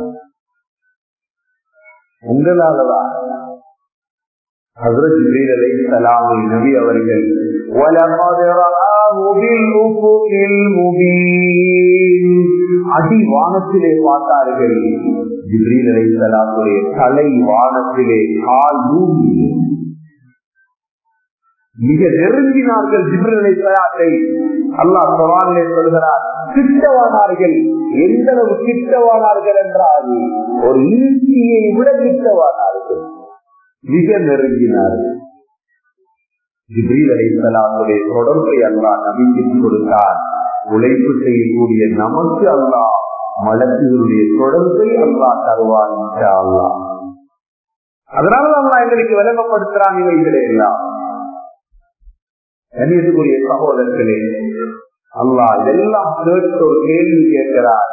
உங்களாலதான் ஹசரத் ஜிப்ரீல் அலைஹிஸ்ஸலாமை நபி அவர்கள் وَلَقَدْ رَآهُ بِالْأُفُقِ الْمُبِينِ அடி வானத்திலே பார்த்தார்கள் ஜிப்ரீல் அலைஹிஸ்ஸலாமுடைய தலை வானத்திலே கால் பூமி மிக நெருங்கினார்கள் ஜிப்ரீல் அலைஹிஸ்ஸலாத்தை அல்லாஹ் குர்ஆனிலே சொல்கிறார் கிட்டவானார்கள் எந்த அளவு கிட்டவானார்கள் என்றால் ஒரு ஈட்டியை விட கிட்டவானார்கள் மிக நெருங்கினார்கள் ஜிப்ரீல் அலைஹிஸ்ஸலாமுடைய தொடர்பை அல்லாஹ் நபிக்கு கொடுத்தார் உழைப்பு செய்யக்கூடிய நமக்கு அல்லாஹ் மலக்குகளுடைய தொடர்பை அல்லாஹ் தருவான் அல்லாஹ் அதனால அல்லாஹ் எங்களுக்கு விளங்கப்படுத்துறான் இவைகளை எல்லாம் கண்ணியத்துக்குரிய சகோதரர்களே அல்லாஹ் இதெல்லாம் கேட்டு ஒரு கேள்வி கேட்கிறார்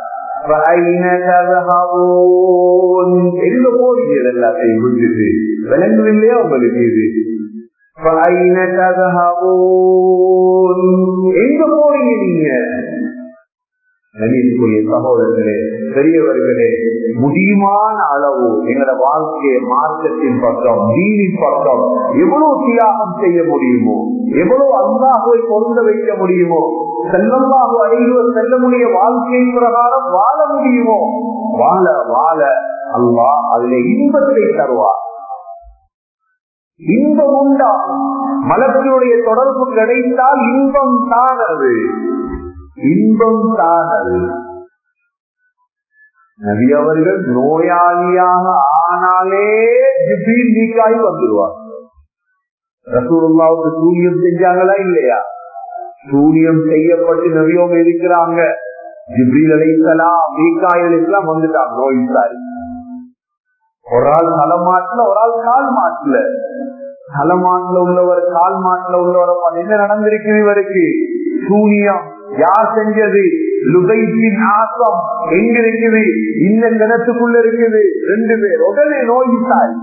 எங்க போறீங்க எல்லாத்தையும் விட்டுட்டு விளங்குவில்லையா உங்களுக்கு இது எங்க போறீங்க நீங்க கணியத்துக்குரிய சகோதரர்களே பெரியவர்களே முடியுமான அளவு எங்களோட வாழ்க்கையை மார்க்கத்தின் பக்கம் தீனின் பக்கம் எவ்வளவு தியாகம் செய்ய முடியுமோ எவ்வளவு அல்லாஹுவை பொருந்த வைக்க முடியுமோ செல்லமாக அடைவர் செல்லமுடைய வாழ்க்கை பிரகாரம் வாழ முடியுமோ வாழ வாழ அல்லாஹ் அதிலே இன்பத்தை தருவார் இன்பம் உண்டாகும் மலத்தினுடைய தொடர்பு கிடைத்தால் இன்பம் தான் அது இன்பம் தான் அது நபி அவர்கள் நோயாளியாக ஆனாலே ஜிபீல் நீக்காகி வந்துடுவார் ரசூலுல்லாவுக்கு சூரியம் செஞ்சாங்களா இல்லையா சூரியம் செய்யப்பட்டு நபியோங்க இருக்கிறாங்க ஜிப்ரீல் அலைக்கலாம் மீக்காய் அலைக்கலாம் வந்துட்டாங்க நோய் சாரி ஒரு ஆள் தலைமாட்டுல ஒரு ஆள் கால் மாட்டுல தலைமாட்டுல உள்ளவர் கால் மாட்டுல உள்ளவர் என்ன நடந்திருக்குது இவருக்கு சூனியம் யார் செஞ்சது லுகைத்தின் ஆசம் எங்க இருக்குது இந்த கிணத்துக்குள்ள இருக்குது ரெண்டு பேர் உடனே நோய் சாய்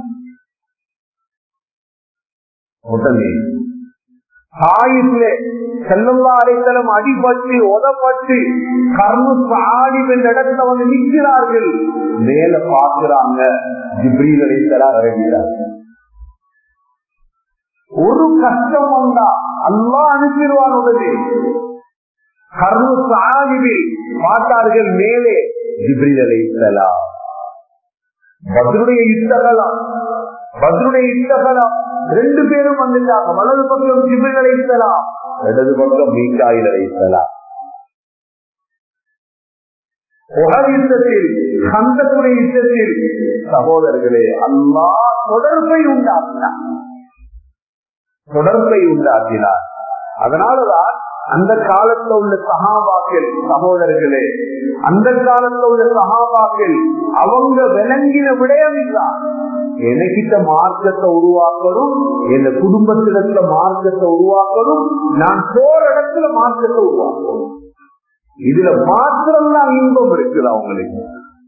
உடனே ஆயுஷ்ல செல்லல்லா அடைத்தலம் அடிபட்டு உதப்பட்டு கர்ம சாடி என்ற இடத்துல வந்து நிற்கிறார்கள் மேல பார்க்கிறாங்க ஜிப்ரீல் அடைத்தலா இறங்கிறார் ஒரு கஷ்டம் வந்தா அல்லா அனுப்பிடுவான் உடனே கர்ம சாகிவில் பார்த்தார்கள் மேலே ஜிப்ரீல் அடைத்தலா பத்ருடைய யுத்தகலாம் பத்ருடைய யுத்தகலாம் ரெண்டு பேரும் வந்துட்டாங்க வலது பக்கம் ஜிபில் அழைத்தலாம் இடது பக்கம் மீக்காயில் அழைத்தலாம் யுத்தத்தில் சந்தத்துடைய யுத்தத்தில் சகோதரர்களே அல்லா தொடர்பை உண்டாக்கினார் தொடர்பை உண்டாக்கினார் அதனாலதான் அந்த காலத்துல உள்ள சகாபாக்கள் சகோதரர்களே அந்த காலத்துல உள்ள சகாபாக்கள் அவங்க விளங்கின விடயம் இல்லா எனக்கிட்ட மார்க்கத்தை உருவாக்கணும் என் குடும்பத்திடத்துல மார்க்கத்தை உருவாக்கணும் நான் போற இடத்துல மார்க்கத்தை உருவாக்கணும் இதுல மாத்திரம் தான் இன்பம் இருக்குது அவங்களுக்கு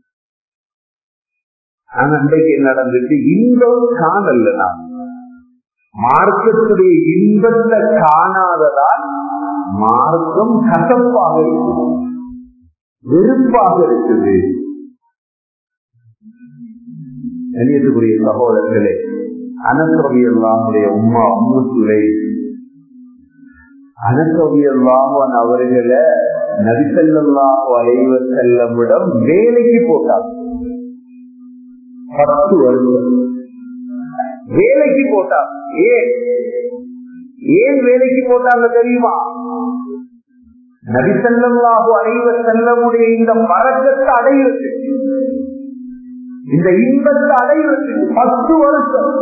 ஆனா அன்றைக்கு நடந்துட்டு இன்பம் காணல நான் மார்க்கத்துடைய இன்பத்தை காணாததால் மார்க்கம் கசப்பாக இருக்குது வெறுப்பாக இருக்குது கணியத்துக்குரிய சகோதரர்களே அனசவியல்லாமுடைய உமா உம்முத்துறை அனசவியல்லாமன் அவர்களை நபிசல்லாஹு அலைவ செல்லமிடம் வேலைக்கு போட்டாங்க பத்து வருடம் வேலைக்கு போட்டாங்க ஏன் ஏன் வேலைக்கு போட்டாங்க தெரியுமா நபிசல்லாஹு அலைவ செல்லமுடைய இந்த பழக்கத்தை அடையிறது இந்த இன்பத்தை அடைவதற்கு பத்து வருஷம்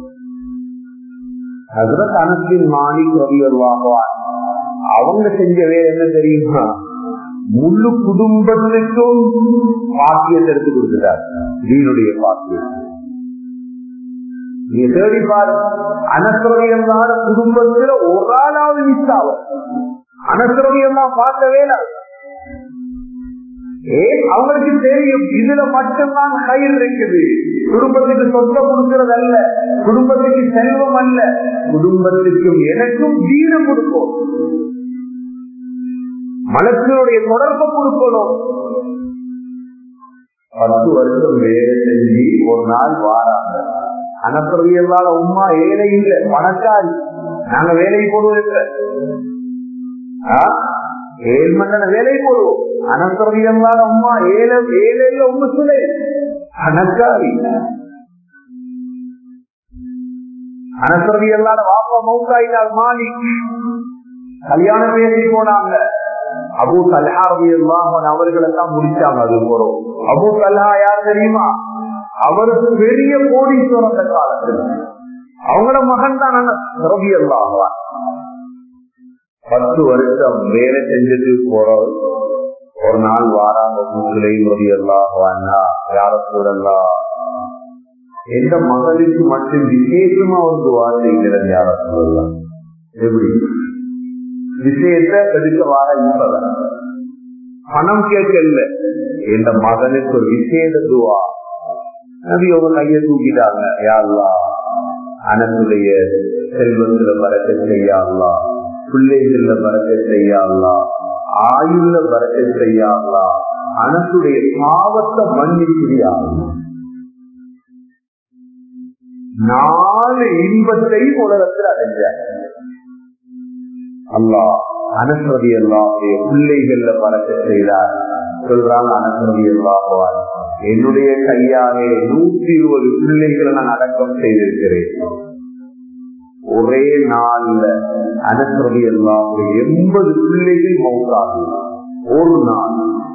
ஹசரத் அனசின் மாலிக் ரவியர் வாங்குவார் அவங்க செஞ்ச வேலை என்ன தெரியுமா முழு குடும்பத்துக்கும் பாக்கியத்தை எடுத்து கொடுத்துட்டார் தீனுடைய பாக்கியம் நீ தேடி பாரு அனசுரவியமான குடும்பத்துல ஒரு ஆளாவது மிஸ் ஆகும் அனசுரவியெல்லாம் பார்க்க வேலை ஏன் அவங்களுக்கு தெரியும் இதுல மட்டும்தான் கயிறு இருக்குது குடும்பத்துக்கு சொந்தம் கொடுக்கிறது அல்ல குடும்பத்துக்கு செல்வம் அல்ல குடும்பத்துக்கும் எனக்கும் வீரம் கொடுக்கும் மனத்தினுடைய தொடர்பு கொடுக்கணும் பத்து வருஷம் வேலை செஞ்சு ஒரு நாள் வாராங்க அனப்பிரவியல்லாத உமா ஏழை இல்லை பணக்காரி நாங்க வேலை போடுவோம் ஏழு மண்டல வேலை போடுவோம் அனப்பிரவியல்லாத உமா ஏழை ஏழையில உண்மை சொல்ல பணக்காரி அனப்பிரவியல்லாத வாப்பா மௌத்தாயினால் மாலி கல்யாணம் பேசி போனாங்க அபு சல்ஹா அவர்களை தான் முடிச்சாங்க அது போறோம் அபு சல்ஹா யார் தெரியுமா அவருக்கு பெரிய கோடீஸ்வரம் அந்த காலத்தில் அவங்களோட மகன் தான் ரவி அல்லாஹ் பத்து வருஷம் வேலை செஞ்சது போறோம் ஒரு நாள் வாராங்க முஸ்லை ரவி அல்லாஹ் யார சூழல்லா எந்த மகளுக்கு மட்டும் விசேஷமா ஒரு துவா செய்கிறது யார சொல்லலாம் எப்படி விஷயத்தை எடுக்க வார இன்பதான் பணம் கேட்கல என்ற மகனுக்கு ஒரு விசேட துவா நபி அவங்க கைய தூக்கிட்டாங்க யாருலா அனசுடைய செல்வத்துல பறக்க செய்யாங்களா பிள்ளைகள்ல பறக்க செய்யாங்களா ஆயுள்ல பறக்க செய்யாங்களா அனசுடைய பாவத்தை மன்னிக்கிறியாங்களா நாலு இன்பத்தை உலகத்தில் அடைஞ்சாங்க அல்லா அனஸ்வதி அல்லாவுடைய பிள்ளைகள்ல பறக்க செய்தார் சொல்றாங்க அனஸ்வதி அல்லாஹுவார் என்னுடைய கையாலே நூத்தி இருபது பிள்ளைகளை நான் அடக்கம் செய்திருக்கிறேன் ஒரே நாள்ல அனஸ்வதி அல்லாவுடைய எண்பது பிள்ளைகள் மௌத்தாகும் ஒரு நாள்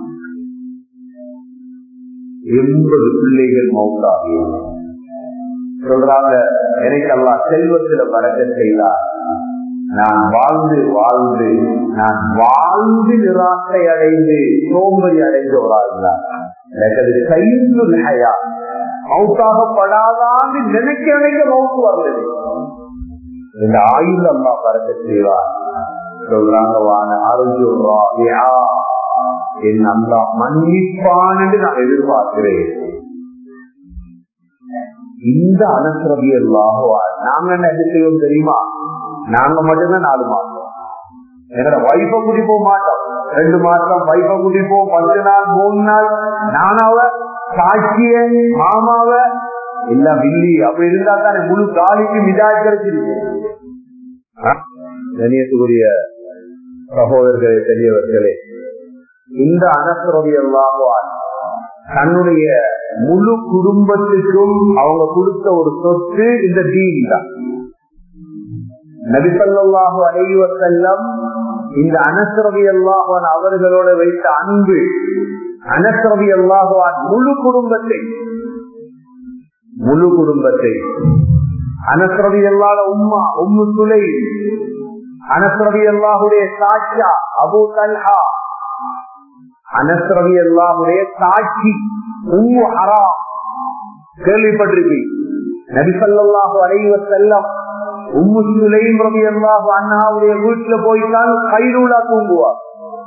எண்பது பிள்ளைகள் மௌத்தாகும் சொல்றாங்க எனக்கு அல்லா செல்வத்துல பறக்க செய்தார் நான் வாழ்ந்து வாழ்ந்து நான் வாழ்ந்து நிராசை அடைந்து சோம்பரி அடைந்து வராதுதான் எனக்கு கைந்து நகையா மவுத்தாகப்படாதான்னு நினைக்க நினைக்க மவுத்து வந்தது இந்த ஆயுள் அம்மா பறக்க செய்வார் சொல்றாங்க வான அருஜுரா என் அல்லா மன்னிப்பான் என்று நான் எதிர்பார்க்கிறேன் இந்த அனசரவி அல்லாஹுவா நாங்க என்ன எது செய்வோம் தெரியுமா நாங்க மட்டும்தான் நாலு மாசம் என்னோட வைஃப கூட்டி போக மாட்டோம் ரெண்டு மாசம் வைஃப கூட்டி போவோம் பத்து நாள் மூணு நாள் நானாவ சாட்சிய மாமாவ எல்லாம் வில்லி அப்படி இருந்தா தானே முழு காலிக்கு மிதாய் கிடைச்சிருக்கு கணியத்துக்குரிய சகோதரர்களே பெரியவர்களே இந்த அனசரவி அல்லாஹுவான் தன்னுடைய முழு குடும்பத்துக்கும் அவங்க கொடுத்த ஒரு சொத்து இந்த தீன் தான் நபிசல்லாஹு அலைவ செல்லம் இந்த அனசரவி அல்லாஹான் அவர்களோட வைத்த அன்பு அனசரவி அல்லாஹான் முழு குடும்பத்தை முழு குடும்பத்தை அனசரவி அல்லாத உம்மா உம்மு துளை அனசரவி அல்லாஹுடைய சாட்சா அபு தல்ஹா அனசரவி அல்லாஹுடைய சாட்சி உம்மு ஹரா கேள்விப்பட்டிருப்பீங்க நபிசல்லாஹு அலைவ செல்லம் உம்மு சுலைம் ரவி அல்லாஹு அண்ணாவுடைய வீட்டுல போய்தான் கைரூலா தூங்குவார்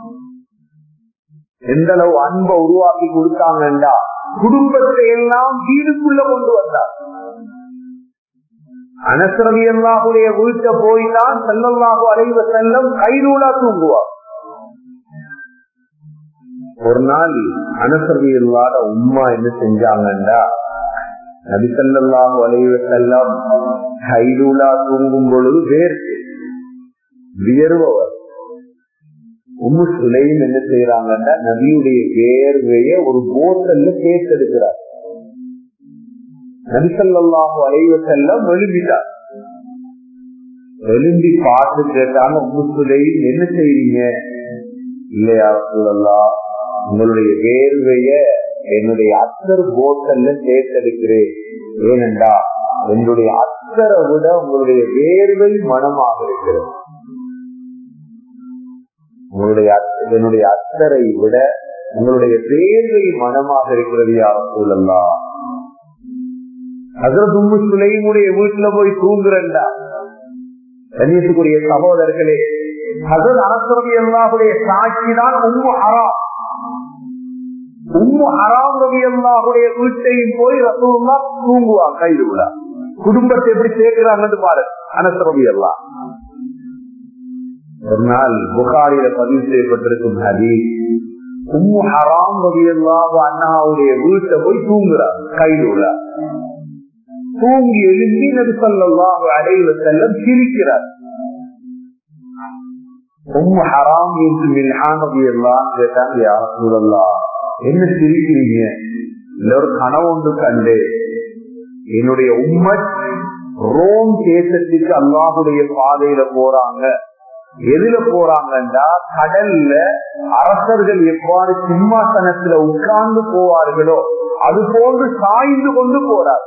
எந்த அளவு அன்பை உருவாக்கி கொடுத்தாங்கண்டா குடும்பத்தை எல்லாம் வீடுக்குள்ள கொண்டு வந்தார் அனசரவி அல்லாஹுடைய வீட்டை போய்தான் செல்லல்லாஹு அலைவ செல்லம் கைரூலா தூங்குவார் ஒரு நாள் அனசரவி இல்லாத உம்மா என்ன செஞ்சாங்கண்டா நபிசல்லாஹு அலைவ செல்லம் கைலூலா தூங்கும் பொழுது வேர்த்து வியர்பவர் உம்மு சுலையும் என்ன செய்யறாங்கன்னா நபியுடைய வேர்வைய ஒரு போத்தல்ல தேர்ந்தெடுக்கிறார் நபிசல்லாஹு அலைவ செல்லம் எழுப்பிட்டார் எழும்பி பார்த்து கேட்டாங்க உம்மு சுலையும் என்ன செய்றீங்க இல்லையா சூழல்லா உங்களுடைய வேர்வைய என்னுடைய அத்தர் போட்டல்ல சேர்த்தெடுக்கிறேன் ஏனென்றா என்னுடைய அத்தரை விட உங்களுடைய வேர்வை மனமாக இருக்கிறது உங்களுடைய என்னுடைய அத்தரை விட உங்களுடைய வேர்வை மனமாக இருக்கிறது யாரும் சூழல்லா அசரதும்மு சுலைமுடைய வீட்டுல போய் தூங்குறண்டா கண்ணியத்துக்குரிய சகோதரர்களே ஹசரத் அரசரவி அல்லாஹுடைய சாட்சி தான் உம்மு ஹராம் உம்மு ஹராம் ரவி அல்லாஹுடைய வீட்டையும் போய் ரசூல்லா தூங்குவா கைதுலா குடும்பத்தை எப்படி சேர்க்கிறாங்கன்னு பாரு அனசரவி அல்லா ஒரு நாள் புகாரில பதிவு செய்யப்பட்டிருக்கும் ஹதீஸ் உம்மு ஹராம் ரவி அல்லாஹு அண்ணாவுடைய வீட்டை போய் தூங்குறார் கைதுலா தூங்கி எழுந்தி நபி சொல்லாஹு அடைவ செல்லம் சிரிக்கிறார் உம்மு ஹராம் என்று மில்ஹான் ரவி எல்லாம் கேட்டாங்க யார் சூழல்லா என்ன சிரிக்கிறீங்க இல்ல ஒரு கனவு ஒன்று கண்டு என்னுடைய உம்மத் ரோம் தேசத்துக்கு அல்லாஹுடைய பாதையில போறாங்க எதுல போறாங்கன்னா கடல்ல அரசர்கள் எவ்வாறு சிம்மாசனத்துல உட்கார்ந்து போவார்களோ அது போன்று சாய்ந்து கொண்டு போறார்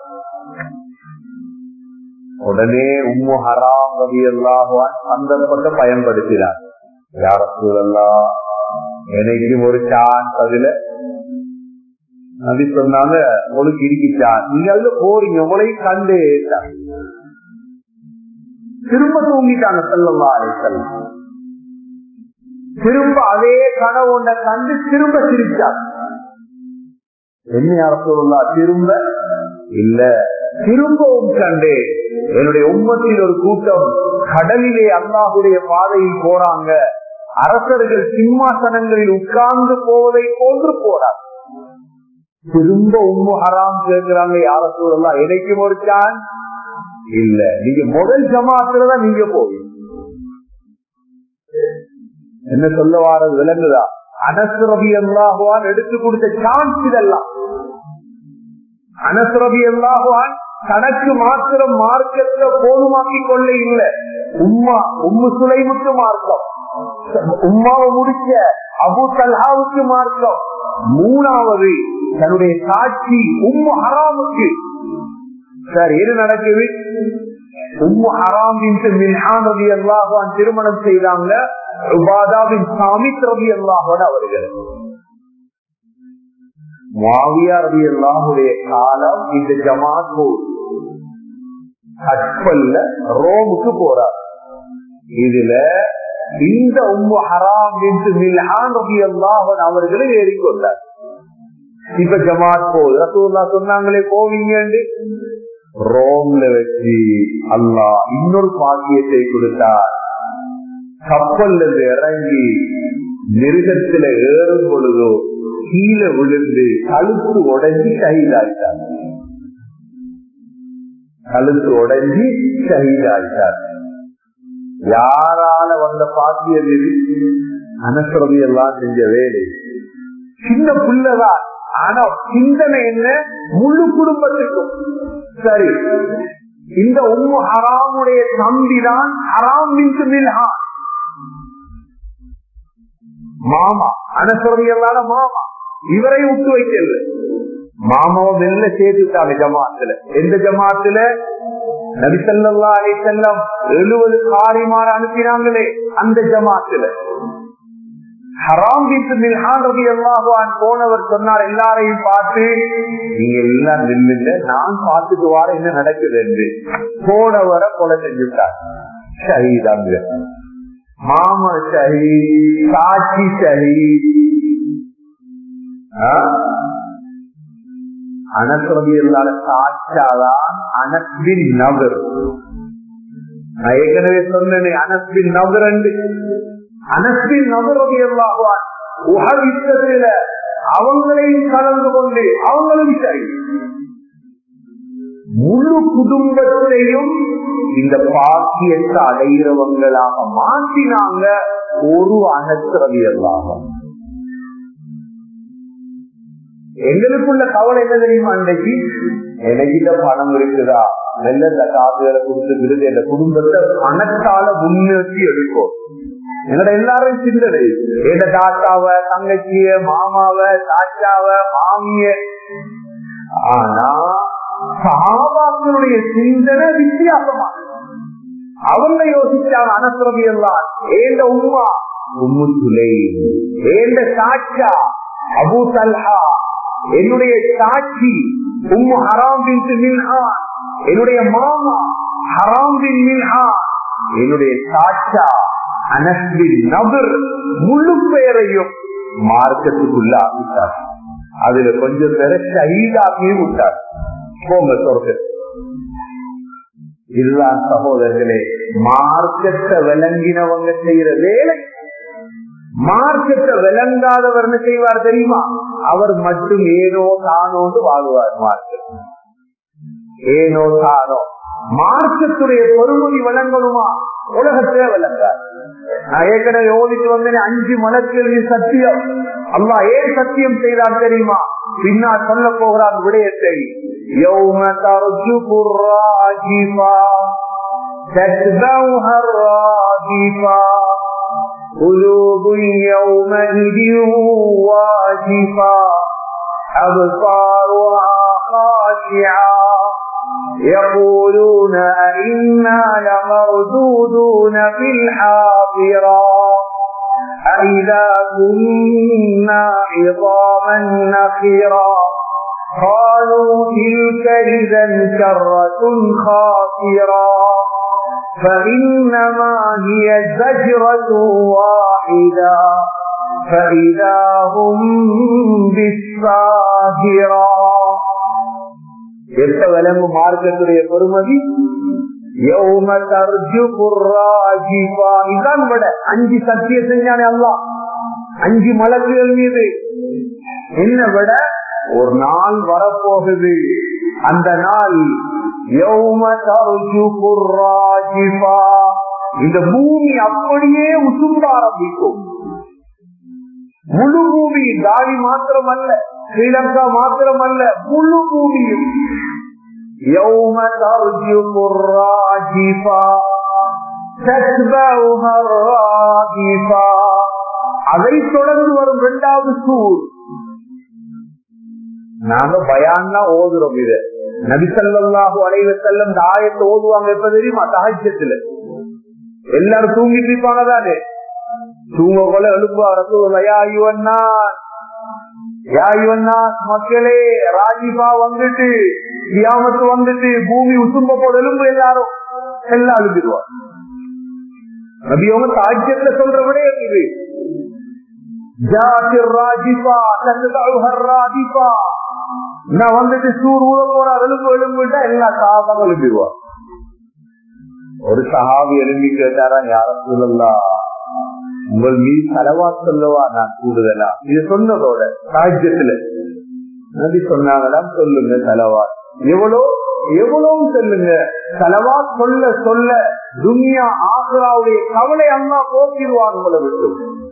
உடனே உம்மு ஹராம் ரவி அல்லாஹான் சந்தர்ப்பத்தை பயன்படுத்தினார் யார சூழல்லா எனக்கு ஒரு சான்ஸ் அதுல நபி சொன்னாங்க உங்களுக்கு இருக்கிச்சான் நீங்க அதுல போறீங்க உங்களையும் கண்டு திரும்ப தூங்கிட்டாங்க செல்லவா செல்லம் திரும்ப அதே கனவுண்ட கண்டு திரும்ப சிரிச்சார் என்ன அரசுல்லா திரும்ப இல்ல திரும்பவும் கண்டு என்னுடைய உம்மத்தில் ஒரு கூட்டம் கடலிலே அல்லாஹுடைய பாதையில் போறாங்க அரசர்கள் சிம்மாசனங்களில் உட்கார்ந்து போவதை போன்று போறார் திரும்ப உம்மு ஹராம் கேட்கிறாங்க யார சூழலாம் எனக்கும் ஒரு சான்ஸ் இல்ல நீங்க முதல் ஜமாத்துலதான் நீங்க போய் என்ன சொல்ல வாரது விளங்குதா அனசுரபி அல்லாஹுவான் எடுத்து கொடுத்த சான்ஸ் இதெல்லாம் அனசுரபி அல்லாஹுவான் தனக்கு மாத்திரம் மார்க்கத்தை போதுமாக்கி கொள்ள இல்லை உம்மா உம்மு சுலைமுக்கு மார்க்கம் உம்மாவை முடிச்ச அபு தல்ஹாவுக்கு மார்க்கம் மூணாவது தன்னுடைய சாட்சி உம்மு ஹராமுக்கு சார் என்ன நடக்குது உம்மு ஹராம் மின்ஹான் ரவி அல்லாஹான் திருமணம் செய்தாங்க உபாதாவின் சாமித் ரவி அல்லாஹோட அவர்கள் மாவியா ரவி அல்லாஹுடைய காலம் இந்த ஜமாத் போகுது கப்பல்ல ரோமுக்கு போறார் இதுல இந்த உம்மு ஹராம் என்று மில்ஹான் ரவி அல்லாஹன் அவர்களும் ஏறிக்கொண்டார் இப்ப ஜமாத் போகுது ரசூல்லா சொன்னாங்களே போவீங்க ரோம்ல வச்சு அல்லாஹ் இன்னொரு பாக்கியத்தை கொடுத்தார் கப்பல்ல இருந்து இறங்கி மிருகத்துல ஏறும் பொழுதோ கீழே விழுந்து கழுத்து உடஞ்சி ஷஹீதாயிட்டார் கழுத்து உடஞ்சி ஷஹீதாயிட்டார் யாரால வந்த பாக்கியம் இது அனசுரதி எல்லாம் செஞ்ச வேலை சின்ன புள்ளதான் ஆனா சிந்தனை என்ன முழு குடும்பத்துக்கும் சரி இந்த உம்மு ஹராமுடைய தம்பி தான் ஹராம் மின்சு மில்ஹான் மாமா அனசுரதியல்லாத மாமா இவரை விட்டு வைக்கல மாமாவை வெளில சேர்த்துட்டாங்க ஜமாத்துல எந்த ஜமாத்துல நபிசல்லா அலை செல்லம் எழுபது காரிமார அனுப்பினாங்களே அந்த ஜமாத்துல ஹராம் வீட்டு மில்ஹான் ரவி அல்லாஹான் போனவர் சொன்னார் எல்லாரையும் பார்த்து நீங்க எல்லாம் நில்லுங்க நான் பார்த்துட்டு வார என்ன நடக்குது என்று போனவரை கொலை செஞ்சுட்டார் ஷஹீதாங்க மாமா ஷஹீத் சாட்சி ஷஹீத் அனஸ்ரதி இல்லாத சாட்சாதான் அனஸ்பின் நகர் நான் ஏற்கனவே சொன்னேன் அனஸ்பின் நகர் என்று அனஸ்பின் நகரதி எல்லாகுவான் உகவித்தத்தில அவங்களையும் கலந்து கொண்டு அவங்களும் சரி முழு குடும்பத்தையும் இந்த பாக்கியத்தை அடைகிறவங்களாக மாற்றினாங்க ஒரு அனஸ்ரதி எல்லாகும் எங்களுக்குள்ள கவலை என்ன தெரியுமா அன்றைக்கு எனக்கிட்ட பணம் இருக்குதா நல்ல இந்த காசுகளை கொடுத்துக்கிறது என் குடும்பத்தை பணத்தால முன்னேற்றி எடுக்கும் என்னோட எல்லாரும் சிந்தனை எந்த தாத்தாவ தங்கச்சிய மாமாவ தாச்சாவ மாமிய ஆனா சாபாக்களுடைய சிந்தனை வித்தியாசமா அவங்க யோசிச்சாங்க அனசுரவி எல்லாம் ஏந்த உமா உம்மு துலை ஏந்த சாட்சா அபு தல்ஹா என்னுடைய சாட்சி உம்மு ஹராம் பின் மின்ஹான் என்னுடைய மாமா ஹராம் பின் மின்ஹான் என்னுடைய சாட்சா அனஸ்பின் நபர் முழு பெயரையும் மார்க்கத்துக்குள்ள ஆகிட்டார் அதுல கொஞ்சம் பேரை ஷஹீதாக்கியும் விட்டார் போங்க சொர்க்க இதுதான் சகோதரர்களே மார்க்கத்தை விளங்கினவங்க செய்யற வேலை மார்க்கத்தை விளங்காதவர் என்ன செய்வார் தெரியுமா அவர் மட்டும் ஏனோ தானோன்னு வாழ்வார் மார்க்கம் ஏனோ தானோ மார்க்கத்துடைய பொறுமதி விளங்கணுமா உலகத்தே விளங்கார் நான் ஏற்கனவே ஓதிட்டு வந்தேன் அஞ்சு மலக்கேள்வி சத்தியம் அல்லா ஏன் சத்தியம் செய்தார் தெரியுமா பின்னால் சொல்ல போகிறார் விடயத்தை يوم ترجف الراجفة تتبعها الرادفة قلوب يومئذ واجفة أبصارها خاشعة يقولون أئنا لمردودون في الحافرة أئذا كنا عظاما نخرا قالوا تلك إذا كرة خاسرة فإنما هي زجرة واحدة فإذا هم بالساهرة எப்ப விளங்கு மார்க்கத்துடைய பெருமதி இதான் விட அஞ்சு சத்திய செஞ்சானே அல்லா அஞ்சு மலக்குகள் மீது என்ன விட ஒரு நாள் வரப்போகுது அந்த நாள் இந்த பூமி அப்படியே உசும்ப ஆரம்பிக்கும் முழு பூமி தாடி மாத்திரமல்ல ஸ்ரீலங்கா மாத்திரமல்ல முழு பூமியும் அதை தொடர்ந்து வரும் இரண்டாவது சூழ் நாங்க பயான்னா ஓதுறோம் இது நபிசல்லாஹு அலைவ செல்லம் இந்த ஆயத்தை ஓதுவாங்க எப்ப தெரியுமா சகாஜத்துல எல்லாரும் தூங்கிட்டு இருப்பாங்க தானே தூங்க போல எழுப்புவா ரசூலையாயுவன்னா யாயுவன்னா மக்களே ராஜிபா வந்துட்டு கியாமத்து வந்துட்டு பூமி உசும்ப போல எலும்பு எல்லாரும் எல்லாம் அழுதுருவா நபியவங்க தாஜ்யத்துல சொல்ற விட இது நான் வந்துட்டு சூர் ஊழ போறா எலும்பு எலும்புட்டா எல்லா சாபம் எழுப்பிடுவா ஒரு சஹாபி எழுப்பி கேட்டாரா யாரும் சொல்லலாம் உங்கள் மீது செலவா சொல்லவா நான் கூடுதலா இது சொன்னதோட சாஜ்யத்துல நபி சொன்னாங்களாம் சொல்லுங்க செலவா எவ்வளோ எவ்வளவு சொல்லுங்க செலவா சொல்ல சொல்ல துனியா ஆக்ராவுடைய கவலை அம்மா போக்கிடுவாங்க உங்களை விட்டு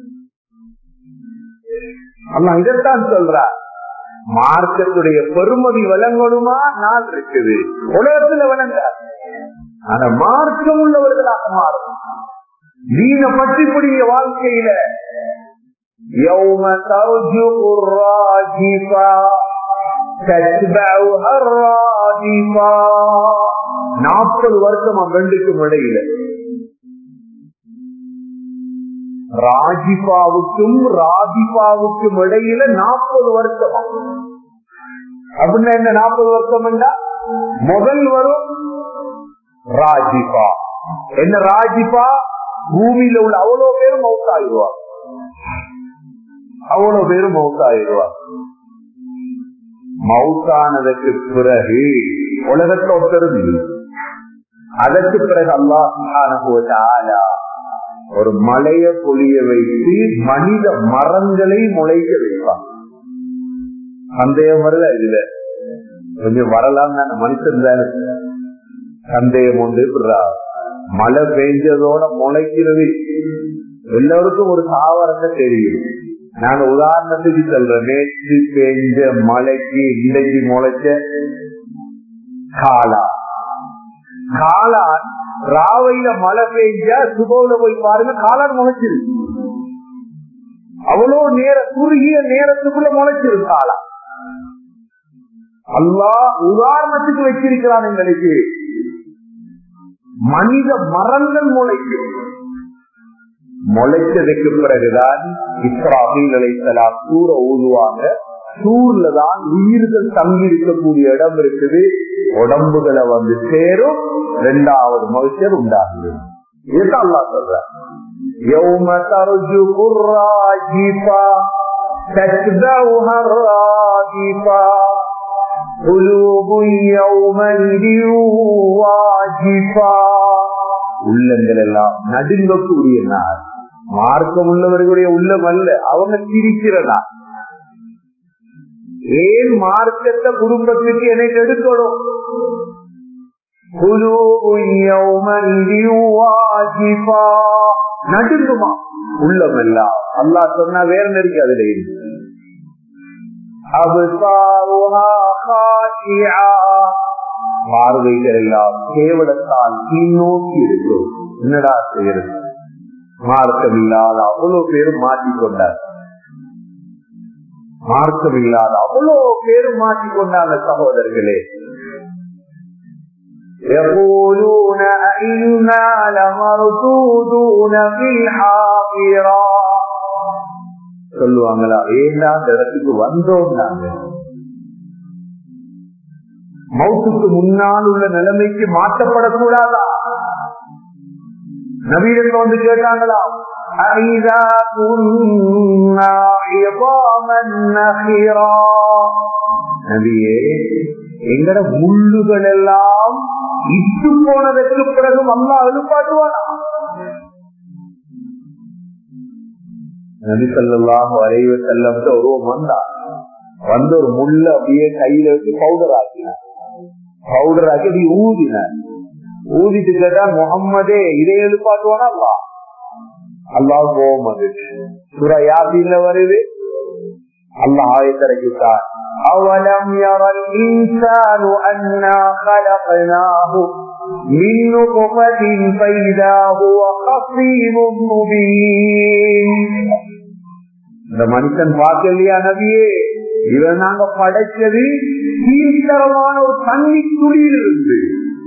அம்மா இதைத்தான் சொல்ற மார்க்கத்துடைய பெருமதி விளங்கணுமா நாள் இருக்குது உலகத்துல விளங்க ஆனா மார்க்கம் உள்ளவர்களாக மாறும் நீங்க பற்றி பிடிங்க வாழ்க்கையில يوم ترجع الراجفة تتبعها الرادفة நாற்பது வருஷம் ரெண்டுக்கும் இடையில ராஜிபாவுக்கும் ராதிபாவுக்கும் இடையில நாற்பது வருஷமா அப்படின்னா என்ன நாற்பது வருஷம் முதல் வரும் ராஜிபா என்ன ராஜிபா பூமியில உள்ள அவ்வளவு பேரும் மவுத்தாயிடுவா அவ்வளவு பேரும் மவுத்தாயிடுவா மவுத்தானதுக்கு பிறகு உலகத்தை ஒத்தருது அதற்கு பிறகு அல்லா ஒரு மலைய பொழிய வைத்து மனித மரங்களை முளைக்க வைப்பான் சந்தேகம் வருதா இதுல கொஞ்சம் வரலாம் தானே மனுஷன் தானே சந்தேகம் உண்டு இப்படிரா மழை பெஞ்சதோட முளைக்கிறது எல்லாருக்கும் ஒரு தாவரத்தை தெரியும் நாங்க உதாரணத்துக்கு சொல்றோம் நேற்று பெஞ்ச மழைக்கு இன்னைக்கு முளைச்ச காலா காளான் ராவையில மழை பெஞ்சா சுபோல போய் பாருங்க காளான் முளைச்சிரு அவ்வளவு நேர குறுகிய நேரத்துக்குள்ள முளைச்சிரு காளான் அல்லா உதாரணத்துக்கு வச்சிருக்கிறான் எங்களுக்கு மனித மரங்கள் முளைக்கும் முளைச்சதுக்கு பிறகுதான் இஸ்ராபில் அலைத்தலாம் சூற ஊதுவாங்க சூர்ல தான் உயிர்கள் தங்கி இருக்கக்கூடிய இடம் இருக்குது உடம்புகளை வந்து சேரும் இரண்டாவது மனுஷர் உண்டாகுது இதுதான் அல்லா சொல்ற يوم ترجف الراجفة تتبعها الرادفة قلوب يومئذ واجفة உள்ளங்கள் எல்லாம் நடுங்கக்கூடிய நாள் மார்க்கம் உள்ளவர்களுடைய உள்ளம் அல்ல அவங்க சிரிக்கிற நாள் ஏன் மார்க்கத்தை குடும்பத்துக்கு எனக்கு எடுக்கணும் நடுங்குமா உள்ளம் எல்லாம் அல்லா சொன்னா வேற நெருக்கி அதுல இருக்கு பார்வைகள் எல்லாம் கேவலத்தால் கீழ்நோக்கி இருக்கும் என்னடா செய்யறது மார்க்கம் இல்லாத அவ்வளவு பேரும் மாற்றிக்கொண்டார் மார்க்கம் இல்லாத அவ்வளவு பேரும் மாற்றிக்கொண்டாங்க சகோதரர்களே يقولون أئنا لمردودون في الحافرة சொல்லுவாங்களா ஏன்னா அந்த இடத்துக்கு வந்தோம் நாங்க மௌத்துக்கு முன்னால் உள்ள நிலைமைக்கு மாற்றப்படக்கூடாதா நவீனத்துல வந்து கேட்டாங்களா أَإِذَا كُنَّا عِظَامًا نَخِرًا நபியே எங்கட முள்ளுகள் எல்லாம் இட்டு போனதற்கு பிறகு அல்லா எழுப்பாட்டுவானா நபி சொல்லாஹ் வரைவ செல்லம்ட்டு ஒருவன் வந்தான் வந்து ஒரு முள்ள அப்படியே கையில வச்சு பவுடர் ஆக்கினார் பவுடர் ஆக்கி அப்படி ஊதினார் ஊதிட்டு கேட்டா முகம்மதே இதை எழுப்பாட்டுவானா அல்லா அல்லாஹ் கோபம் வந்துச்சு சுர யாசின்ல வருது அல்லாஹ் ஆயத்திறக்கிட்டார் أولم ير الإنسان أنا خلقناه من نطفة فإذا هو خصيم مبين இந்த மனுஷன் பார்க்கலையா நபியே இவன் நாங்க படைச்சது கீழ்த்தரமான ஒரு தண்ணி துளியில் இருந்து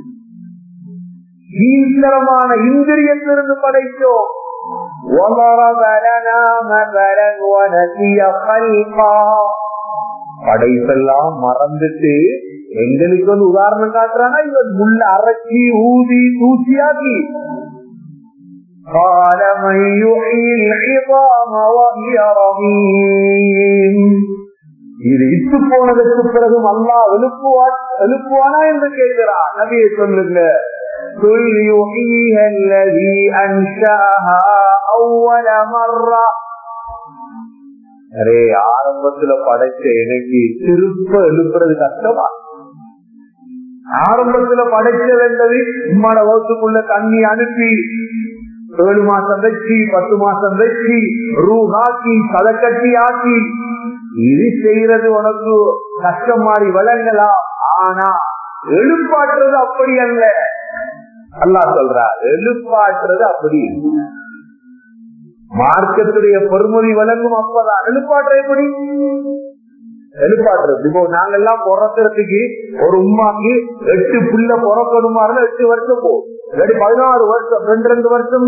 கீழ்த்தரமான இந்திரியத்திலிருந்து படைத்தோம் وضرب لنا مثلا ونسي خلقا படைப்பெல்லாம் மறந்துட்டு எங்களுக்கு வந்து உதாரணம் காட்டுறானா இவன் முள்ள அரைச்சி ஊதி தூசியாக்கி قال من يحيي العظام وهي رميم இது இட்டு போனதற்கு பிறகும் அல்லா எழுப்புவான் எழுப்புவானா என்று கேட்கிறான் நபியை சொல்லுங்க قل يحييها الذي أنشأها أول مرة அரே ஆரம்பத்துல படைச்ச எனக்கு திருப்ப எழுப்புறது கஷ்டமா ஆரம்பத்துல படைச்ச வேண்டது உம்மோட வகுப்புக்குள்ள தண்ணி அனுப்பி ஏழு மாசம் வச்சு பத்து மாசம் வச்சு ரூஹாக்கி கலக்கட்டி ஆக்கி இது செய்யறது உனக்கு கஷ்டம் மாறி வளங்கலாம் ஆனா எழுப்பாட்டுறது அப்படி அல்ல அல்லா சொல்றார் எழுப்பாட்டுறது அப்படி மார்க்கத்துடைய பொறுமதி வழங்கும் அப்பதான் எழுப்பாற்ற எப்படி எழுப்பாட்டுறது இப்போ நாங்கெல்லாம் பிறக்கிறதுக்கு ஒரு உமாக்கு எட்டு புள்ள பிறக்கணுமா எட்டு வருஷம் போகும் இல்லாட்டி பதினாறு வருஷம் ரெண்டு ரெண்டு வருஷம்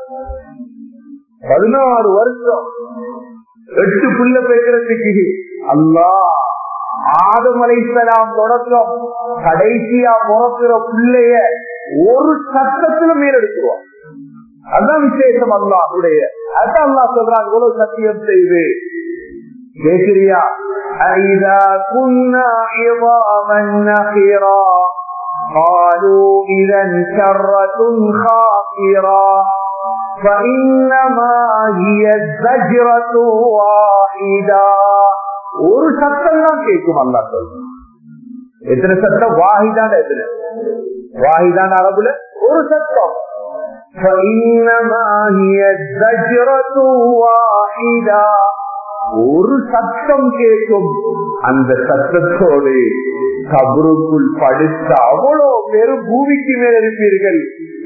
பதினாறு வருஷம் எட்டு புள்ள பேக்கிறதுக்கு அல்லா ஆதமலைசலாம் தொடக்கம் கடைசியா பிறக்கிற பிள்ளைய ஒரு சட்டத்துல மேலெடுத்துருவான் அதான் விசேஷம் அல்லாஹுடைய அதான் அல்லா சொல்றாங்க இவ்வளவு சத்தியம் செய்து கேட்கிறியா أَإِذَا كُنَّا عِظَامًا نَخِرًا قَالُوا إِذًا كَرَّةٌ خَاسِرًا فَإِنَّمَا هِيَ الزَّجْرَةُ وَاحِدَةٌ ஒரு சத்தம் தான் கேட்கும் அல்லா சொல்றான் எத்தனை சத்தம் வாஹிதான எத்தனை வாஹிதான அரபுல ஒரு சத்தம் فإنما هي الزجرة واحدة ஒரு சத்தம் கேட்கும் அந்த சத்தத்தோடு கபருக்குள் படுத்த அவ்வளோ பேரும் பூமிக்கு மேல் இருப்பீர்கள்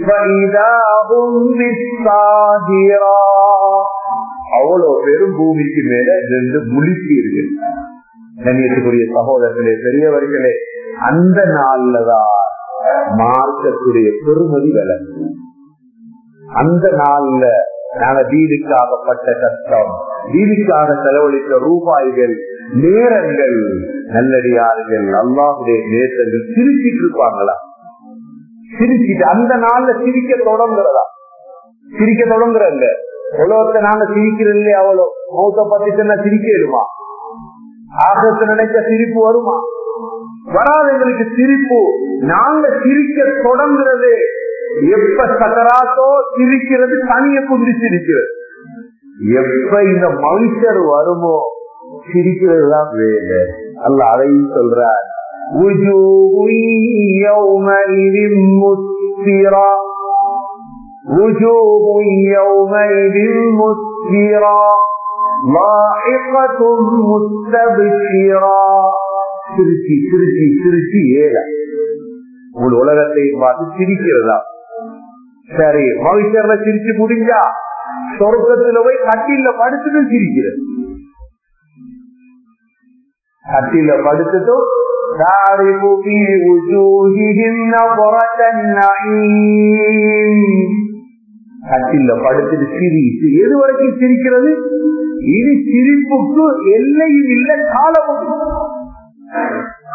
அவ்வளோ பேரும் பூமிக்கு மேல நின்று முழிப்பீர்கள் கண்ணியத்துக்குரிய சகோதரர்களே பெரியவர்களே அந்த நாள்லதான் மார்க்கத்துடைய பெருமதி விளங்கும் அந்த நாள்ல நாங்க வீடுக்காகப்பட்ட கஷ்டம் வீடுக்காக செலவழித்த ரூபாய்கள் நேரங்கள் நல்லடியார்கள் அல்லாஹுடைய நேசர்கள் சிரிச்சிட்டு இருப்பாங்களா சிரிச்சிட்டு அந்த நாள்ல சிரிக்க தொடங்குறதா சிரிக்க தொடங்குறங்க உலகத்தை நாங்க சிரிக்கிறது இல்லையா அவ்வளோ மௌத்த பத்தி சொன்னா சிரிக்கலுமா ஆகத்தை நினைச்ச சிரிப்பு வருமா வராது எங்களுக்கு சிரிப்பு நாங்க சிரிக்க தொடங்குறது எப்ப சக்கராத்தோ சிரிக்றது தனிய குதிரி சிரிக்கிறது எப்ப இந்த மனுஷர் வருமோ சிரிக்கிறது தான் வேலை அல்ல அதையும் சொல்றார் திருச்சி திருச்சி திருச்சி ஏழை உங்கள் உலகத்தை பார்த்து சிரிக்கிறதா சரி மகிழ்ச்சியர்ல சிரிச்சு முடிஞ்சா சொர்க்கத்துல போய் கட்டில படுத்துட்டு சிரிக்கிறது கட்டில படுத்துட்டு கட்டில படுத்துட்டு சிரிச்சு எது வரைக்கும் சிரிக்கிறது இது சிரிப்புக்கு எல்லையும் இல்லை காலமும்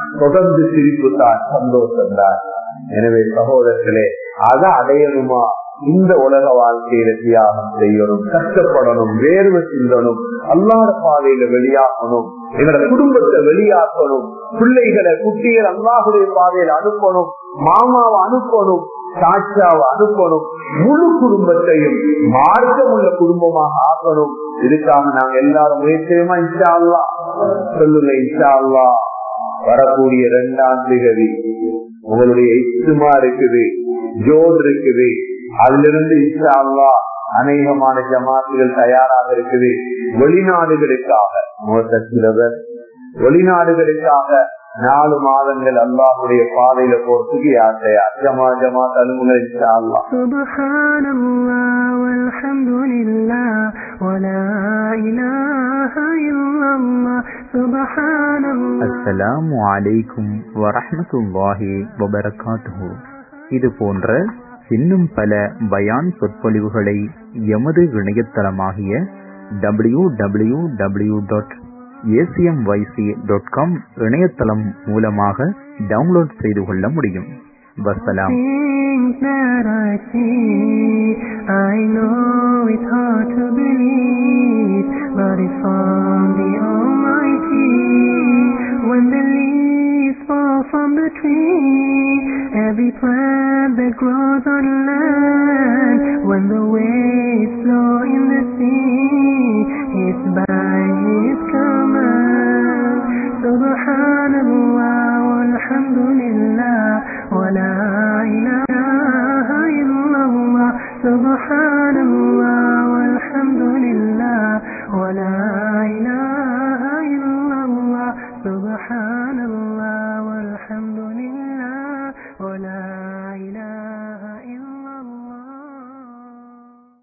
தொடர்ந்து சிரிப்பு தான் சந்தோஷம் தான் எனவே சகோதரர்களே அதை அடையணுமா இந்த உலக வாழ்க்கையில தியாகம் செய்யணும் கஷ்டப்படணும் வேர்வை சிந்தணும் அல்லாத பாதையில வெளியாகணும் எங்களோட குடும்பத்தை வெளியாக்கணும் பிள்ளைகளை குட்டிகள் அல்லாஹுடைய பாதையில அனுப்பணும் மாமாவை அனுப்பணும் சாட்சாவை அனுப்பணும் முழு குடும்பத்தையும் மார்க்கம் உள்ள குடும்பமாக ஆக்கணும் இதுக்காக நாங்க எல்லாரும் முயற்சியுமா இன்ஷா அல்லா சொல்லுங்க இன்ஷா அல்லா வரக்கூடிய இரண்டாம் திகதி உங்களுடைய இஸ்துமா இருக்குது ஜோட் இருக்குது அதுல இருந்து இன்ஷா அல்லா அநேகமான ஜமாத்துகள் தயாராக இருக்குது வெளிநாடுகளுக்காக மோசர் வெளிநாடுகளுக்காக நாலு மாதங்கள் அல்லாஹுடைய பாதையில போறதுக்கு யார் தயார் ஜமா ஜமா தலுமுங்க இன்ஷா அல்லா سبحان الله والحمد لله ولا إله إلا الله سبحان الله அஸ்ஸலாமு அலைக்கும் வரஹ்மத்துல்லாஹி வபரகாத்துஹு இது போன்ற இன்னும் பல பயான் சொற்பொழிவுகளை எமது இணையதளமாகிய W W W dot ACMYC dot com இணையதளம் மூலமாக டவுன்லோட் செய்து கொள்ள முடியும் வசலாம் Things that I see, I know it's hard to believe, but it's from the Almighty. When the leaves fall from the tree, every plant that grows on land, when the waves flow in the sea, it's by His command. Subhanallah, walhamdulillah, wa la ilaha illallah. Subhanallah, walhamdulillah, wa la